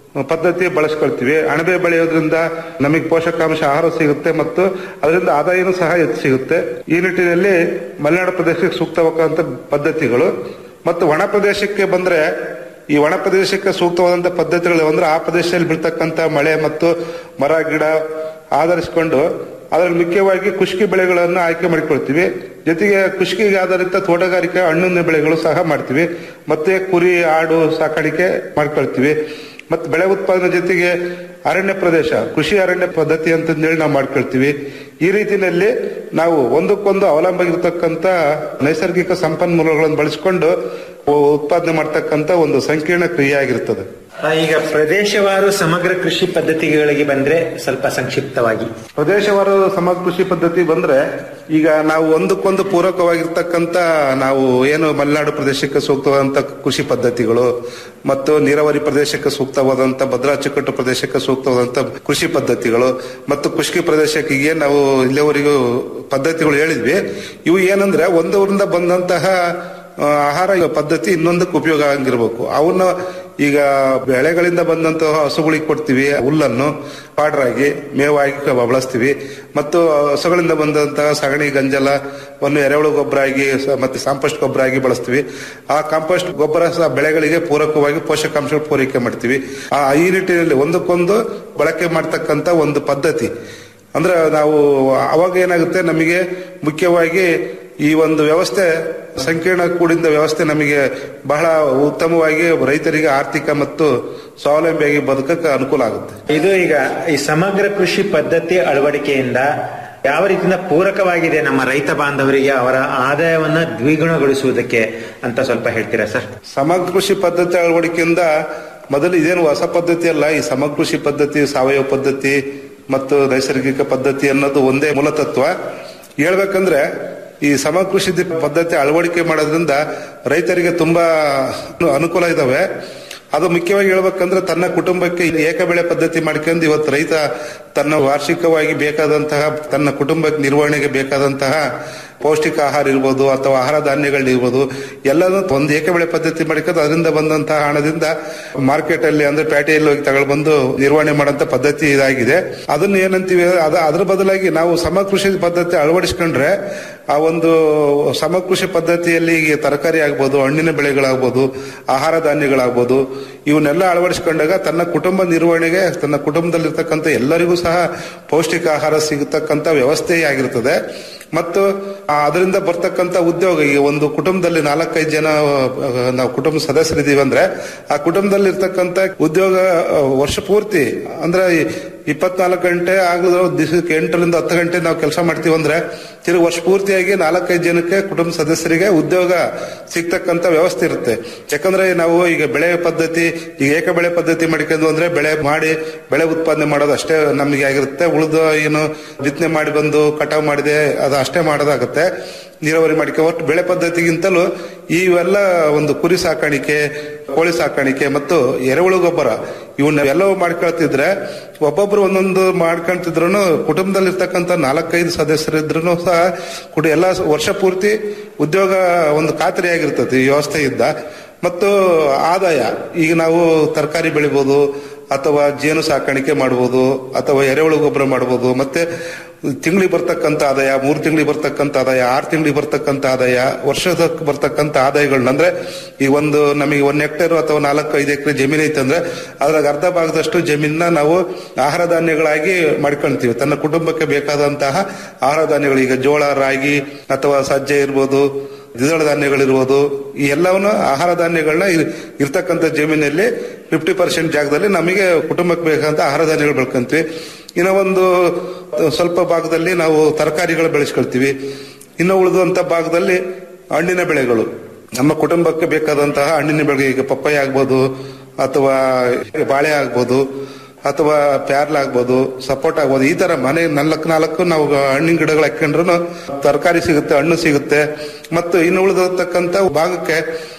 ಪದ್ಧತಿ ಬಳಸ್ಕೊಳ್ತೀವಿ ಅಣಬೆ ಬೆಳೆಯೋದ್ರಿಂದ ನಮಗೆ ಪೋಷಕಾಂಶ ಆಹಾರ ಸಿಗುತ್ತೆ ಮತ್ತು ಅದರಿಂದ ಆದಾಯನೂ ಸಹ ಹೆಚ್ಚು ಸಿಗುತ್ತೆ ಈ ನಿಟ್ಟಿನಲ್ಲಿ ಮಲೆನಾಡು ಪ್ರದೇಶಕ್ಕೆ ಸೂಕ್ತವಾದಂತ ಪದ್ಧತಿಗಳು ಮತ್ತು ಒಣ ಪ್ರದೇಶಕ್ಕೆ ಬಂದ್ರೆ ಈ ಒಣ ಪ್ರದೇಶಕ್ಕೆ ಸೂಕ್ತವಾದಂತ ಪದ್ಧತಿಗಳು ಅಂದ್ರೆ ಆ ಪ್ರದೇಶದಲ್ಲಿ ಬೀಳ್ತಕ್ಕಂತ ಮಳೆ ಮತ್ತು ಮರ ಗಿಡ ಆಧರಿಸಿಕೊಂಡು ಅದರಲ್ಲಿ ಮುಖ್ಯವಾಗಿ ಕುಷ್ಕಿ ಬೆಳೆಗಳನ್ನು ಆಯ್ಕೆ ಮಾಡಿಕೊಳ್ತೀವಿ ಜೊತೆಗೆ ಕುಷ್ಕಿಗೆ ಆಧಾರಿತ ತೋಟಗಾರಿಕೆ ಹಣ್ಣಿನ ಬೆಳೆಗಳು ಸಹ ಮಾಡ್ತೀವಿ ಮತ್ತೆ ಕುರಿ ಆಡು ಸಾಕಾಣಿಕೆ ಮಾಡ್ಕೊಳ್ತೀವಿ ಮತ್ತೆ ಬೆಳೆ ಉತ್ಪಾದನೆ ಜೊತೆಗೆ ಅರಣ್ಯ ಪ್ರದೇಶ ಕೃಷಿ ಅರಣ್ಯ ಪದ್ಧತಿ ಅಂತಂದೇಳಿ ನಾವು ಮಾಡ್ಕೊಳ್ತೀವಿ ಈ ರೀತಿಯಲ್ಲಿ ನಾವು ಒಂದಕ್ಕೊಂದು ಅವಲಂಬಿರ್ತಕ್ಕಂಥ ನೈಸರ್ಗಿಕ ಸಂಪನ್ಮೂಲಗಳನ್ನು ಬಳಸಿಕೊಂಡು ಉತ್ಪಾದನೆ ಮಾಡ್ತಕ್ಕಂಥ ಒಂದು ಸಂಕೀರ್ಣ ಕ್ರಿಯೆ ಆಗಿರ್ತದೆ ಆ, ಈಗ ಪ್ರದೇಶವಾರು ಸಮಗ್ರ ಕೃಷಿ ಪದ್ಧತಿಗಳಿಗೆ ಬಂದ್ರೆ ಸ್ವಲ್ಪ ಸಂಕ್ಷಿಪ್ತವಾಗಿ ಪ್ರದೇಶವಾರ ಸಮಗ್ರ ಕೃಷಿ ಪದ್ಧತಿ ಬಂದ್ರೆ ಈಗ ನಾವು ಒಂದಕ್ಕೊಂದು ಪೂರಕವಾಗಿರ್ತಕ್ಕಂಥ ನಾವು ಏನು ಮಲೆನಾಡು ಪ್ರದೇಶಕ್ಕೆ ಸೂಕ್ತವಾದಂತ ಕೃಷಿ ಪದ್ಧತಿಗಳು ಮತ್ತು ನೀರಾವರಿ ಪ್ರದೇಶಕ್ಕೆ ಸೂಕ್ತವಾದಂತ ಭದ್ರಾ ಅಚ್ಚುಕಟ್ಟು ಪ್ರದೇಶಕ್ಕೆ ಸೂಕ್ತವಾದಂತ ಕೃಷಿ ಪದ್ಧತಿಗಳು ಮತ್ತು ಕೃಷಿ ಪ್ರದೇಶಕ್ಕೆ ಏನ್ ನಾವು ಇಲ್ಲಿವರೆಗೂ ಪದ್ಧತಿಗಳು ಹೇಳಿದ್ವಿ ಇವು ಏನಂದ್ರೆ ಒಂದೂರಿಂದ ಬಂದಂತಹ ಆ, ಆಹಾರ ಪದ್ಧತಿ ಇನ್ನೊಂದಕ್ಕೆ ಉಪಯೋಗ ಆಗಿರ್ಬೇಕು ಅವನ್ನ ಈಗ ಬೆಳೆಗಳಿಂದ ಬಂದಂತಹ ಹಸುಗಳಿಗೆ ಕೊಡ್ತೀವಿ ಹುಲ್ಲನ್ನು ಪಾಡ್ರಾಗಿ ಮೇವಾಗಿ ಬಳಸ್ತೀವಿ ಮತ್ತು ಹಸುಗಳಿಂದ ಬಂದಂತಹ ಸಗಣಿ ಗಂಜಲವನ್ನು ಎರೆಹುಳು ಗೊಬ್ಬರ ಆಗಿ ಸ- ಮತ್ತೆ ಕಾಂಪೋಸ್ಟ್ ಗೊಬ್ಬರ ಆಗಿ ಬಳಸ್ತೀವಿ ಆ ಕಾಂಪೋಸ್ಟ್ ಗೊಬ್ಬರ ಸಹ ಬೆಳೆಗಳಿಗೆ ಪೂರಕವಾಗಿ ಪೋಷಕಾಂಶ ಪೂರೈಕೆ ಮಾಡ್ತೀವಿ ಆ ಈ ನಿಟ್ಟಿನಲ್ಲಿ ಒಂದಕ್ಕೊಂದು ಬಳಕೆ ಮಾಡ್ತಕ್ಕಂತ ಒಂದು ಪದ್ಧತಿ ಅಂದ್ರೆ ನಾವು ಅವಾಗ ಏನಾಗುತ್ತೆ ನಮಗೆ ಮುಖ್ಯವಾಗಿ ಈ ಒಂದು ವ್ಯವಸ್ಥೆ ಸಂಕೀರ್ಣ ಕೂಡಿದ ವ್ಯವಸ್ಥೆ ನಮಗೆ ಬಹಳ ಉತ್ತಮವಾಗಿ ರೈತರಿಗೆ ಆರ್ಥಿಕ ಮತ್ತು ಸ್ವಾವಲಂಬಿಯಾಗಿ ಬದುಕಕ್ಕೆ ಅನುಕೂಲ ಆಗುತ್ತೆ ಇದು ಈಗ ಈ ಸಮಗ್ರ ಕೃಷಿ ಪದ್ಧತಿ ಅಳವಡಿಕೆಯಿಂದ ಯಾವ ರೀತಿಯಿಂದ ಪೂರಕವಾಗಿದೆ ನಮ್ಮ ರೈತ ಬಾಂಧವರಿಗೆ ಅವರ ಆದಾಯವನ್ನ ದ್ವಿಗುಣಗೊಳಿಸುವುದಕ್ಕೆ ಅಂತ ಸ್ವಲ್ಪ ಹೇಳ್ತೀರಾ ಸರ್ ಸಮಗ್ರ ಕೃಷಿ ಪದ್ಧತಿ ಅಳವಡಿಕೆಯಿಂದ ಮೊದಲು ಇದೇನು ಹೊಸ ಪದ್ಧತಿ ಅಲ್ಲ ಈ ಸಮಗ್ರ ಕೃಷಿ ಪದ್ಧತಿ ಸಾವಯವ ಪದ್ಧತಿ ಮತ್ತು ನೈಸರ್ಗಿಕ ಪದ್ಧತಿ ಅನ್ನೋದು ಒಂದೇ ಮೂಲತತ್ವ ಹೇಳ್ಬೇಕಂದ್ರೆ ಈ ಸಮಗ್ರ ಕೃಷಿ ಪದ್ಧತಿ ಅಳವಡಿಕೆ ಮಾಡೋದ್ರಿಂದ ರೈತರಿಗೆ ತುಂಬಾ ಅನುಕೂಲ ಇದಾವೆ ಅದು ಮುಖ್ಯವಾಗಿ ಹೇಳ್ಬೇಕಂದ್ರೆ ತನ್ನ ಕುಟುಂಬಕ್ಕೆ ಏಕ ಬೆಳೆ ಪದ್ಧತಿ ಮಾಡ್ಕೊಂಡು ಇವತ್ತು ರೈತ ತನ್ನ ವಾರ್ಷಿಕವಾಗಿ ಬೇಕಾದಂತಹ ತನ್ನ ಕುಟುಂಬಕ್ಕೆ ನಿರ್ವಹಣೆಗೆ ಬೇಕಾದಂತಹ ಪೌಷ್ಟಿಕ ಆಹಾರ ಇರ್ಬೋದು ಅಥವಾ ಆಹಾರ ಧಾನ್ಯಗಳಿರ್ಬೋದು ಎಲ್ಲನೂ ಒಂದು ಏಕ ಬೆಳೆ ಪದ್ಧತಿ ಮಾಡ್ಕೊಂಡು ಅದರಿಂದ ಬಂದಂತಹ ಹಣದಿಂದ ಮಾರ್ಕೆಟ್ ಅಲ್ಲಿ ಅಂದ್ರೆ ಪೇಟೆಯಲ್ಲಿ ಹೋಗಿ ತಗೊಳ್ಬಂದು ನಿರ್ವಹಣೆ ಮಾಡೋಂಥ ಪದ್ಧತಿ ಇದಾಗಿದೆ ಅದನ್ನ ಏನಂತೀವಿ ಅದ ಅದ್ರ ಬದಲಾಗಿ ನಾವು ಸಮಕೃಷಿ ಪದ್ಧತಿ ಅಳವಡಿಸ್ಕೊಂಡ್ರೆ ಆ ಒಂದು ಸಮಕೃಷಿ ಪದ್ಧತಿಯಲ್ಲಿ ಈಗ ತರಕಾರಿ ಆಗ್ಬೋದು ಹಣ್ಣಿನ ಬೆಳೆಗಳಾಗ್ಬೋದು ಆಹಾರ ಧಾನ್ಯಗಳಾಗ್ಬೋದು ಇವನ್ನೆಲ್ಲ ಅಳವಡಿಸ್ಕೊಂಡಾಗ ತನ್ನ ಕುಟುಂಬ ನಿರ್ವಹಣೆಗೆ ತನ್ನ ಕುಟುಂಬದಲ್ಲಿರ್ತಕ್ಕಂಥ ಎಲ್ಲರಿಗೂ ಸಹ ಪೌಷ್ಟಿಕ ಆಹಾರ ಸಿಗತಕ್ಕಂಥ ವ್ಯವಸ್ಥೆ ಆಗಿರ್ತದೆ ಮತ್ತು ಆ ಅದರಿಂದ ಬರ್ತಕ್ಕಂಥ ಉದ್ಯೋಗ ಈಗ ಒಂದು ಕುಟುಂಬದಲ್ಲಿ ನಾಲ್ಕೈದು ಜನ ಆ, ನಾವು ಕುಟುಂಬ ಸದಸ್ಯರಿದ್ದೀವಿ ಅಂದ್ರೆ ಆ ಕುಟುಂಬದಲ್ಲಿ ಇರ್ತಕ್ಕಂಥ ಉದ್ಯೋಗ ಆ, ವರ್ಷ ಪೂರ್ತಿ ಅಂದ್ರೆ ಈ ಇಪ್ಪತ್ನಾಲ್ಕು ಗಂಟೆ ಆಗ್ಲೂ ದಿವಸಕ್ಕೆ ಎಂಟರಿಂದ ಹತ್ತು ಗಂಟೆ ನಾವು ಕೆಲಸ ಮಾಡ್ತೀವಿ ಅಂದ್ರೆ ತಿರುಗಿ ವರ್ಷ ಪೂರ್ತಿಯಾಗಿ ನಾಲ್ಕೈದು ಜನಕ್ಕೆ ಕುಟುಂಬ ಸದಸ್ಯರಿಗೆ ಉದ್ಯೋಗ ಸಿಗ್ತಕ್ಕಂಥ ವ್ಯವಸ್ಥೆ ಇರುತ್ತೆ ಯಾಕಂದ್ರೆ ನಾವು ಈಗ ಬೆಳೆ ಪದ್ಧತಿ ಈಗ ಏಕ ಬೆಳೆ ಪದ್ಧತಿ ಮಾಡ್ಕೊಂಡು ಅಂದ್ರೆ ಬೆಳೆ ಮಾಡಿ ಬೆಳೆ ಉತ್ಪಾದನೆ ಮಾಡೋದು ಅಷ್ಟೇ ನಮಗೆ ಆಗಿರುತ್ತೆ ಉಳಿದ ಏನು ಬಿತ್ತನೆ ಮಾಡಿ ಬಂದು ಕಟಾವ್ ಮಾಡಿದೆ ಅದು ಅಷ್ಟೇ ಮಾಡೋದಾಗುತ್ತೆ ನೀರಾವರಿ ಮಾಡಿಕೆ ಒಟ್ಟು ಬೆಳೆ ಪದ್ಧತಿಗಿಂತಲೂ ಇವೆಲ್ಲ ಒಂದು ಕುರಿ ಸಾಕಾಣಿಕೆ ಕೋಳಿ ಸಾಕಾಣಿಕೆ ಮತ್ತು ಎರೆಹುಳು ಗೊಬ್ಬರ ಇವನ್ನ ಎಲ್ಲವೂ ಮಾಡ್ಕೊಳ್ತಿದ್ರೆ ಒಬ್ಬೊಬ್ರು ಒಂದೊಂದು ಮಾಡ್ಕೊಂತಿದ್ರು ಕುಟುಂಬದಲ್ಲಿರ್ತಕ್ಕಂಥ ನಾಲ್ಕೈದು ಸದಸ್ಯರಿದ್ರು ಸಹ ಕುಟ ಎಲ್ಲ ವರ್ಷ ಪೂರ್ತಿ ಉದ್ಯೋಗ ಒಂದು ಖಾತರಿಯಾಗಿರ್ತದೆ ಈ ವ್ಯವಸ್ಥೆಯಿಂದ ಮತ್ತು ಆದಾಯ ಈಗ ನಾವು ತರಕಾರಿ ಬೆಳಿಬೋದು ಅಥವಾ ಜೇನು ಸಾಕಾಣಿಕೆ ಮಾಡ್ಬೋದು ಅಥವಾ ಎರೆಹುಳು ಗೊಬ್ಬರ ಮಾಡ್ಬೋದು ಮತ್ತೆ ತಿಂಗಳಿಗೆ ಬರ್ತಕ್ಕಂಥ ಆದಾಯ ಮೂರು ತಿಂಗಳಿಗೆ ಬರ್ತಕ್ಕಂಥ ಆದಾಯ ಆರು ತಿಂಗಳಿಗೆ ಬರ್ತಕ್ಕಂಥ ಆದಾಯ ವರ್ಷದ ಬರ್ತಕ್ಕಂಥ ಆದಾಯಗಳನ್ನ ಅಂದ್ರೆ ಈ ಒಂದು ನಮಗೆ ಒಂದ್ ಹೆಕ್ಟೇರ್ ಅಥವಾ ನಾಲ್ಕು ಐದು ಎಕರೆ ಜಮೀನು ಐತೆ ಅಂದ್ರೆ ಅದ್ರಾಗ ಅರ್ಧ ಭಾಗದಷ್ಟು ಜಮೀನನ್ನ ನಾವು ಆಹಾರ ಧಾನ್ಯಗಳಾಗಿ ಮಾಡ್ಕೊಳ್ತೀವಿ ತನ್ನ ಕುಟುಂಬಕ್ಕೆ ಬೇಕಾದಂತಹ ಆಹಾರ ಧಾನ್ಯಗಳು ಈಗ ಜೋಳ ರಾಗಿ ಅಥವಾ ಸಜ್ಜೆ ಇರ್ಬೋದು ದ್ವಿದಳ ಧಾನ್ಯಗಳಿರ್ಬೋದು ಈ ಎಲ್ಲವನ್ನು ಆಹಾರ ಧಾನ್ಯಗಳನ್ನ ಇರ್- ಇರ್ತಕ್ಕಂಥ ಜಮೀನಲ್ಲಿ ಫಿಫ್ಟಿ ಪರ್ಸೆಂಟ್ ಜಾಗದಲ್ಲಿ ನಮಗೆ ಕುಟುಂಬಕ್ಕೆ ಬೇಕಾದಂತ ಆಹಾರ ಧಾನ್ಯಗಳು ಬೆಳ್ಕೊಂತೀವಿ ಇನ್ನು ಒಂದು ಸ್ವಲ್ಪ ಭಾಗದಲ್ಲಿ ನಾವು ತರಕಾರಿಗಳು ಬೆಳೆಸ್ಕೊಳ್ತೀವಿ ಇನ್ನು ಉಳಿದಂತ ಭಾಗದಲ್ಲಿ ಹಣ್ಣಿನ ಬೆಳೆಗಳು ನಮ್ಮ ಕುಟುಂಬಕ್ಕೆ ಬೇಕಾದಂತಹ ಹಣ್ಣಿನ ಬೆಳೆ ಈಗ ಪಪ್ಪಾಯ ಆಗ್ಬೋದು ಅಥವಾ ಬಾಳೆ ಆಗ್ಬೋದು ಅಥವಾ ಪ್ಯಾರ್ಲ ಆಗ್ಬೋದು ಸಪೋರ್ಟ್ ಆಗ್ಬೋದು ಈ ತರ ಮನೆ ನಾಲ್ಕು ನಾಲ್ಕು ನಾವು ಹಣ್ಣಿನ ಗಿಡಗಳು ಹಾಕೊಂಡ್ರು ತರಕಾರಿ ಸಿಗುತ್ತೆ ಹಣ್ಣು ಸಿಗುತ್ತೆ ಮತ್ತು ಇನ್ನು ಉಳಿದಿರ್ತಕ್ಕಂಥ ಭಾಗಕ್ಕೆ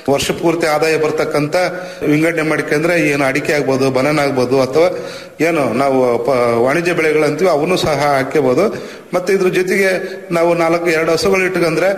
ವರ್ಷ ಪೂರ್ತಿ ಆದಾಯ ಬರ್ತಕ್ಕಂತ ವಿಂಗಡಣೆ ಮಾಡ್ಕೊಂಡ್ರೆ ಏನು ಅಡಿಕೆ ಆಗ್ಬೋದು ಬನಾನ ಆಗ್ಬೋದು ಅಥವಾ ಏನು ನಾವು ಪ- ವಾಣಿಜ್ಯ ಬೆಳೆಗಳಂತೀವಿ ಅವನು ಸಹ ಹಾಕ್ಕೋಬಹುದು ಮತ್ತೆ ಇದ್ರ ಜೊತೆಗೆ ನಾವು ನಾಲ್ಕು ಎರಡು ಹಸುಗಳು ಇಟ್ಕೊಂಡ್ರೆ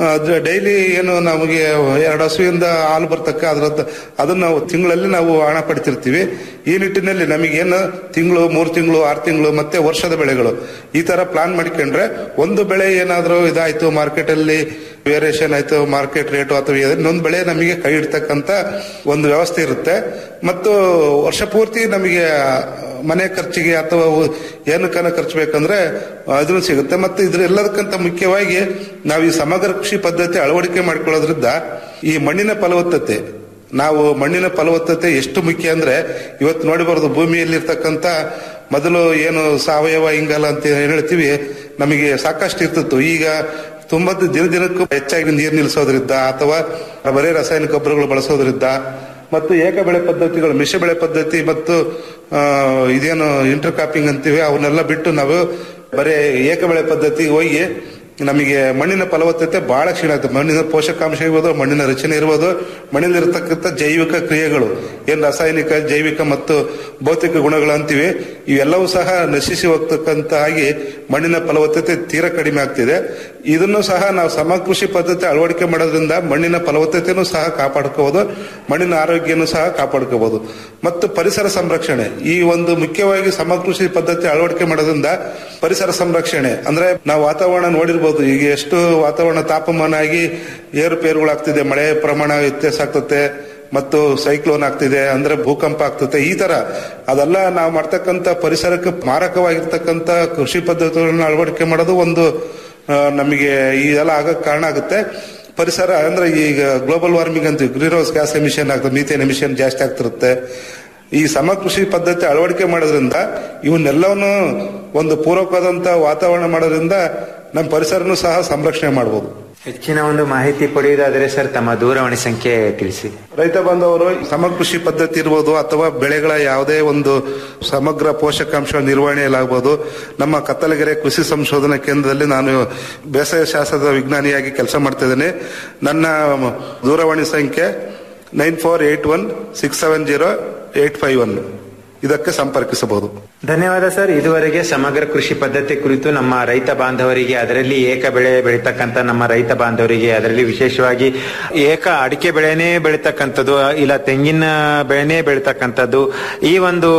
ಡೈಲಿ ಏನು ನಮಗೆ ಎರಡು ಹಸುವಿಂದ ಹಾಲು ಬರ್ತಕ್ಕ ಅದ್ರ ಅದನ್ನ ನಾವು ತಿಂಗಳಲ್ಲಿ ನಾವು ಹಣ ಪಡಿತಿರ್ತೀವಿ ಈ ನಿಟ್ಟಿನಲ್ಲಿ ನಮಗೇನು ತಿಂಗಳು ಮೂರು ತಿಂಗಳು ಆರು ತಿಂಗಳು ಮತ್ತೆ ವರ್ಷದ ಬೆಳೆಗಳು ಈ ತರ ಪ್ಲಾನ್ ಮಾಡ್ಕೊಂಡ್ರೆ ಒಂದು ಬೆಳೆ ಏನಾದರೂ ಇದಾಯ್ತು ಮಾರ್ಕೆಟ್ ಅಲ್ಲಿ ವೇರಿಯೇಷನ್ ಆಯ್ತು ಮಾರ್ಕೆಟ್ ರೇಟು ಅಥವಾ ಇನ್ನೊಂದು ಬೆಳೆ ನಮಗೆ ಕೈ ಇಡ್ತಕ್ಕಂತ ಒಂದು ವ್ಯವಸ್ಥೆ ಇರುತ್ತೆ ಮತ್ತು ವರ್ಷ ಪೂರ್ತಿ ನಮಗೆ ಮನೆ ಖರ್ಚಿಗೆ ಅಥವಾ ಏನಕ್ಕನ ಖರ್ಚು ಬೇಕಂದ್ರೆ ಅದನ್ನು ಸಿಗುತ್ತೆ ಮತ್ತೆ ಇದ್ರ ಎಲ್ಲದಕ್ಕಿಂತ ಮುಖ್ಯವಾಗಿ ನಾವು ಈ ಸಮಗ್ರ ಕೃಷಿ ಪದ್ಧತಿ ಅಳವಡಿಕೆ ಮಾಡ್ಕೊಳ್ಳೋದ್ರಿಂದ ಈ ಮಣ್ಣಿನ ಫಲವತ್ತತೆ ನಾವು ಮಣ್ಣಿನ ಫಲವತ್ತತೆ ಎಷ್ಟು ಮುಖ್ಯ ಅಂದ್ರೆ ಇವತ್ತು ನೋಡಬಾರದು ಭೂಮಿಯಲ್ಲಿರ್ತಕ್ಕಂಥ ಮೊದಲು ಏನು ಸಾವಯವ ಇಂಗಾಲ ಅಂತ ಏನ್ ಹೇಳ್ತೀವಿ ನಮಗೆ ಸಾಕಷ್ಟು ಇರ್ತಿತ್ತು ಈಗ ತುಂಬಾ ದಿನ ದಿನಕ್ಕೂ ಹೆಚ್ಚಾಗಿ ನೀರು ನಿಲ್ಲಿಸೋದ್ರಿಂದ ಅಥವಾ ಬರೀ ರಾಸಾಯನಿಕ ಗೊಬ್ಬರಗಳು ಬಳಸೋದ್ರಿಂದ ಮತ್ತು ಏಕ ಬೆಳೆ ಪದ್ಧತಿಗಳು ಮಿಶ್ರ ಬೆಳೆ ಪದ್ಧತಿ ಮತ್ತು ಆ, ಇದೇನು ಇಂಟರ್ ಕ್ರಾಪಿಂಗ್ ಅಂತೀವಿ ಅವನ್ನೆಲ್ಲ ಬಿಟ್ಟು ನಾವು ಬರೀ ಏಕ ಬೆಳೆ ಪದ್ಧತಿ ಹೋಗಿ ನಮಗೆ ಮಣ್ಣಿನ ಫಲವತ್ತತೆ ಬಹಳ ಕ್ಷೀಣ ಆಗುತ್ತೆ ಮಣ್ಣಿನ ಪೋಷಕಾಂಶ ಇರ್ಬೋದು ಮಣ್ಣಿನ ರಚನೆ ಇರ್ಬೋದು ಮಣ್ಣಿನಲ್ಲಿರ್ತಕ್ಕಂಥ ಜೈವಿಕ ಕ್ರಿಯೆಗಳು ಏನ್ ರಾಸಾಯನಿಕ ಜೈವಿಕ ಮತ್ತು ಭೌತಿಕ ಗುಣಗಳು ಅಂತೀವಿ ಇವೆಲ್ಲವೂ ಸಹ ನಶಿಸಿ ಹೋಗ್ತಕ್ಕಂತ ಆಗಿ ಮಣ್ಣಿನ ಫಲವತ್ತತೆ ತೀರಾ ಕಡಿಮೆ ಆಗ್ತಿದೆ ಇದನ್ನು ಸಹ ನಾವು ಸಮಕೃಷಿ ಪದ್ಧತಿ ಅಳವಡಿಕೆ ಮಾಡೋದ್ರಿಂದ ಮಣ್ಣಿನ ಫಲವತ್ತತೆನೂ ಸಹ ಕಾಪಾಡ್ಕೋಬಹುದು ಮಣ್ಣಿನ ಆರೋಗ್ಯನೂ ಸಹ ಕಾಪಾಡ್ಕೋಬಹುದು ಮತ್ತು ಪರಿಸರ ಸಂರಕ್ಷಣೆ ಈ ಒಂದು ಮುಖ್ಯವಾಗಿ ಸಮಕೃಷಿ ಪದ್ಧತಿ ಅಳವಡಿಕೆ ಮಾಡೋದ್ರಿಂದ ಪರಿಸರ ಸಂರಕ್ಷಣೆ ಅಂದ್ರೆ ನಾವು ವಾತಾವರಣ ನೋಡಿರ್ಬೋದು ಈಗ ಎಷ್ಟು ವಾತಾವರಣ ತಾಪಮಾನ ಆಗಿ ಏರುಪೇರುಗಳಾಗ್ತಿದೆ ಮಳೆ ಪ್ರಮಾಣ ವ್ಯತ್ಯಾಸ ಆಗ್ತದೆ ಮತ್ತು ಸೈಕ್ಲೋನ್ ಆಗ್ತಿದೆ ಅಂದ್ರೆ ಭೂಕಂಪ ಆಗ್ತದೆ ಈ ತರ ಅದೆಲ್ಲ ನಾವು ಮಾಡ್ತಕ್ಕಂತ ಪರಿಸರಕ್ಕೆ ಮಾರಕವಾಗಿರ್ತಕ್ಕಂತ ಕೃಷಿ ಪದ್ಧತಿಗಳನ್ನ ಅಳವಡಿಕೆ ಮಾಡೋದು ಒಂದು ಆ, ನಮಗೆ ಇದೆಲ್ಲ ಆಗಕ್ಕೆ ಕಾರಣ ಆಗುತ್ತೆ ಪರಿಸರ ಅಂದ್ರೆ ಈಗ ಗ್ಲೋಬಲ್ ವಾರ್ಮಿಂಗ್ ಅಂತ ಗ್ರೀನ್ ಹೌಸ್ ಗ್ಯಾಸ್ ಎಮಿಷನ್ ಆಗ್ತದೆ ಮೀಥೇನ್ ಎಮಿಷನ್ ಜಾಸ್ತಿ ಆಗ್ತಿರುತ್ತೆ ಈ ಸಮಕೃಷಿ ಪದ್ಧತಿ ಅಳವಡಿಕೆ ಮಾಡೋದ್ರಿಂದ ಇವನ್ನೆಲ್ಲವನ್ನು ಒಂದು ಪೂರಕವಾದಂತ ವಾತಾವರಣ ಮಾಡೋದ್ರಿಂದ ನಮ್ಮ ಪರಿಸರನೂ ಸಹ ಸಂರಕ್ಷಣೆ ಮಾಡಬಹುದು ಹೆಚ್ಚಿನ ಒಂದು ಮಾಹಿತಿ ಪಡೆಯುವುದಾದರೆ ಸರ್ ತಮ್ಮ ದೂರವಾಣಿ ಸಂಖ್ಯೆ ತಿಳಿಸಿ ರೈತ ಬಾಂಧವರು ಸಮಗ್ರ ಕೃಷಿ ಪದ್ಧತಿ ಇರ್ಬೋದು ಅಥವಾ ಬೆಳೆಗಳ ಯಾವುದೇ ಒಂದು ಸಮಗ್ರ ಪೋಷಕಾಂಶ ನಿರ್ವಹಣೆಯಲ್ಲಾಗಬಹುದು ನಮ್ಮ ಕತ್ತಲಗೆರೆ ಕೃಷಿ ಸಂಶೋಧನಾ ಕೇಂದ್ರದಲ್ಲಿ ನಾನು ಬೇಸಾಯ ಶಾಸ್ತ್ರದ ವಿಜ್ಞಾನಿಯಾಗಿ ಕೆಲಸ ಮಾಡ್ತಾ ಇದ್ದೇನೆ ನನ್ನ ದೂರವಾಣಿ ಸಂಖ್ಯೆ nine four eight one six seven zero eight five one ಇದಕ್ಕೆ ಸಂಪರ್ಕಿಸಬಹುದು ಧನ್ಯವಾದ ಸರ್ ಇದುವರೆಗೆ ಸಮಗ್ರ ಕೃಷಿ ಪದ್ಧತಿ ಕುರಿತು ನಮ್ಮ ರೈತ ಬಾಂಧವರಿಗೆ ಅದರಲ್ಲಿ ಏಕ ಬೆಳೆ ಬೆಳೀತಕ್ಕಂತ ನಮ್ಮ ರೈತ ಬಾಂಧವರಿಗೆ ಅದರಲ್ಲಿ ವಿಶೇಷವಾಗಿ ಏಕ ಅಡಿಕೆ ಬೆಳೆನೇ ಬೆಳೀತಕ್ಕಂಥದ್ದು ಇಲ್ಲ ತೆಂಗಿನ ಬೆಳೆನೇ ಬೆಳೀತಕ್ಕಂಥದ್ದು ಈ ಒಂದು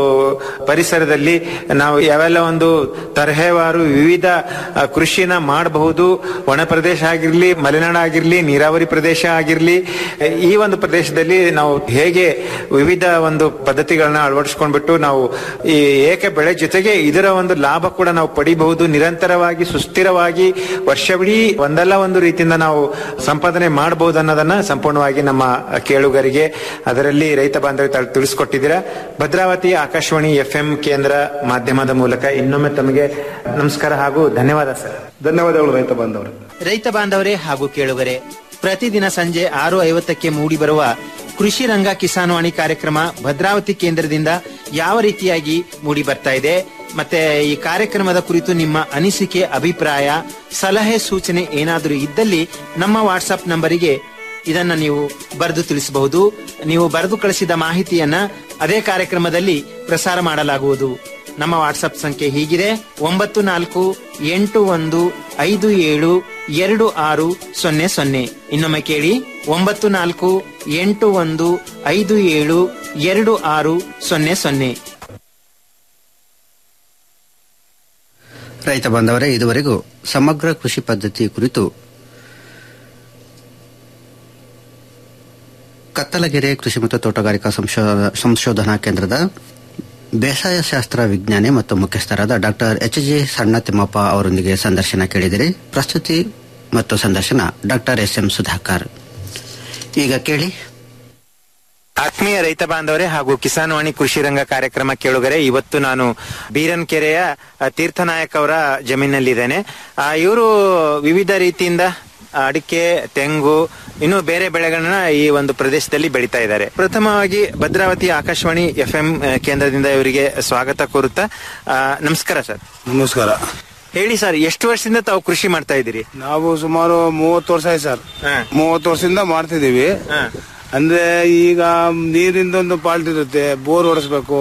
ಪರಿಸರದಲ್ಲಿ ನಾವು ಯಾವೆಲ್ಲ ಒಂದು ತರಹೇವಾರು ವಿವಿಧ ಆ, ಕೃಷಿನ ಮಾಡಬಹುದು ಒಣ ಪ್ರದೇಶ ಆಗಿರ್ಲಿ ಮಲೆನಾಡು ಆಗಿರ್ಲಿ ನೀರಾವರಿ ಪ್ರದೇಶ ಆಗಿರ್ಲಿ ಈ ಒಂದು ಪ್ರದೇಶದಲ್ಲಿ ನಾವು ಹೇಗೆ ವಿವಿಧ ಒಂದು ಪದ್ಧತಿಗಳನ್ನ ಅಳವಡಿಸ್ಕೊಂಡ್ಬಿಟ್ಟು ನಾವು ಈ ಏಕ ಬೆಳೆ ಜೊತೆಗೆ ಇದರ ಒಂದು ಲಾಭ ಕೂಡ ನಾವು ಪಡಿಬಹುದು ನಿರಂತರವಾಗಿ ಸುಸ್ಥಿರವಾಗಿ ವರ್ಷವಿಡೀ ಒಂದಲ್ಲ ಒಂದು ರೀತಿಯಿಂದ ನಾವು ಸಂಪಾದನೆ ಮಾಡಬಹುದು ಅನ್ನೋದನ್ನ ಸಂಪೂರ್ಣವಾಗಿ ನಮ್ಮ ಕೇಳುಗರಿಗೆ ಅದರಲ್ಲಿ ರೈತ ಬಾಂಧವ್ಯ ತಾವು ತಿಳಿಸ್ಕೊಟ್ಟಿದ್ದೀರಾ ಭದ್ರಾವತಿ ಆಕಾಶವಾಣಿ ಎಫ್ ಕೇಂದ್ರ ಮಾಧ್ಯಮದ ಮೂಲಕ ಇನ್ನೊಮ್ಮೆ ತಮಗೆ ನಮಸ್ಕಾರ ಹಾಗೂ ಧನ್ಯವಾದ ಸರ್ ಧನ್ಯವಾದಗಳು ರೈತ ಬಾಂಧವರು ರೈತ ಬಾಂಧವರೇ ಹಾಗೂ ಕೇಳುಗರೆ ಪ್ರತಿದಿನ ಸಂಜೆ ಆರು ಐವತ್ತಕ್ಕೆ ಮೂಡಿಬರುವ ಕೃಷಿ ರಂಗ ಕಿಸಾನ್ವಾಣಿ ಕಾರ್ಯಕ್ರಮ ಭದ್ರಾವತಿ ಕೇಂದ್ರದಿಂದ ಯಾವ ರೀತಿಯಾಗಿ ಮೂಡಿ ಬರ್ತಾ ಇದೆ ಮತ್ತೆ ಈ ಕಾರ್ಯಕ್ರಮದ ಕುರಿತು ನಿಮ್ಮ ಅನಿಸಿಕೆ ಅಭಿಪ್ರಾಯ ಸಲಹೆ ಸೂಚನೆ ಏನಾದರೂ ಇದ್ದಲ್ಲಿ ನಮ್ಮ ವಾಟ್ಸ್ಆಪ್ ನಂಬರಿಗೆ ಇದನ್ನ ನೀವು ಬರೆದು ತಿಳಿಸಬಹುದು ನೀವು ಬರೆದು ಕಳಿಸಿದ ಮಾಹಿತಿಯನ್ನ ಅದೇ ಕಾರ್ಯಕ್ರಮದಲ್ಲಿ ಪ್ರಸಾರ ಮಾಡಲಾಗುವುದು ನಮ್ಮ ವಾಟ್ಸ್ಆಪ್ ಸಂಖ್ಯೆ ಹೀಗಿದೆ ಒಂಬತ್ತು ನಾಲ್ಕು ಎಂಟು ಒಂದು ಐದು ಏಳು ಎರಡು ಆರು ಸೊನ್ನೆ ಸೊನ್ನೆ ಇನ್ನೊಮ್ಮೆ ಕೇಳಿ ಒಂಬತ್ತು ನಾಲ್ಕು ಎಂಟು ಒಂದು ಐದು ಏಳು ಎರಡು ಆರು ಸೊನ್ನೆ ಸೊನ್ನೆ ರೈತ ಬಾಂಧವರೇ ಇದುವರೆಗೂ ಸಮಗ್ರ ಕೃಷಿ ಪದ್ಧತಿ ಕುರಿತು ಕತ್ತಲಗೆರೆ ಕೃಷಿ ಮತ್ತು ತೋಟಗಾರಿಕಾ ಸಂಶೋ- ಸಂಶೋಧನಾ ಕೇಂದ್ರದ ಬೇಸಾಯ ಶಾಸ್ತ್ರ ವಿಜ್ಞಾನಿ ಮತ್ತು ಮುಖ್ಯಸ್ಥರಾದ ಡಾಕ್ಟರ್ ಎಚ್ ಜಿ ಸಣ್ಣ ತಿಮ್ಮಪ್ಪ ಅವರೊಂದಿಗೆ ಸಂದರ್ಶನ ಕೇಳಿದಿರಿ ಪ್ರಸ್ತುತಿ ಮತ್ತು ಸಂದರ್ಶನ ಡಾಕ್ಟರ್ ಎಸ್ ಎಂ ಸುಧಾಕರ್ ಈಗ ಕೇಳಿ ಆತ್ಮೀಯ ರೈತ ಬಾಂಧವರೇ ಹಾಗೂ ಕಿಸಾನ್ ವಾಣಿ ಕೃಷಿ ರಂಗ ಕಾರ್ಯಕ್ರಮ ಕೇಳುಗರೆ ಇವತ್ತು ನಾನು ಬೀರನ್ಕೆರೆಯ ಆ, ತೀರ್ಥನಾಯಕ್ ಅವರ ಜಮೀನಲ್ಲಿದ್ದೇನೆ ಇವರು ವಿವಿಧ ರೀತಿಯಿಂದ ಅಡಿಕೆ ತೆಂಗು ಇನ್ನು ಬೇರೆ ಬೆಳೆಗಳನ್ನ ಈ ಒಂದು ಪ್ರದೇಶದಲ್ಲಿ ಬೆಳೀತಾ ಇದ್ದಾರೆ ಪ್ರಥಮವಾಗಿ ಭದ್ರಾವತಿ ಆಕಾಶವಾಣಿ ಎಫ್ ಎಂ ಕೇಂದ್ರದಿಂದ ಇವರಿಗೆ ಸ್ವಾಗತ ಕೋರುತ್ತಾ ಆ, ನಮಸ್ಕಾರ ಸರ್ ನಮಸ್ಕಾರ ಹೇಳಿ ಸರ್ ಎಷ್ಟು ವರ್ಷದಿಂದ ತಾವು ಕೃಷಿ ಮಾಡ್ತಾ ಇದ್ದೀರಿ ನಾವು ಸುಮಾರು ಮೂವತ್ತು ವರ್ಷ ಆಯ್ತು ಸರ್ ಮೂವತ್ತು ವರ್ಷದಿಂದ ಮಾಡ್ತಿದೀವಿ ಅಂದ್ರೆ ಈಗ ನೀರಿಂದ ಒಂದು ಪಾಲ್ಟ್ ಇರುತ್ತೆ ಬೋರ್ ಹೊಡಿಸ್ಬೇಕು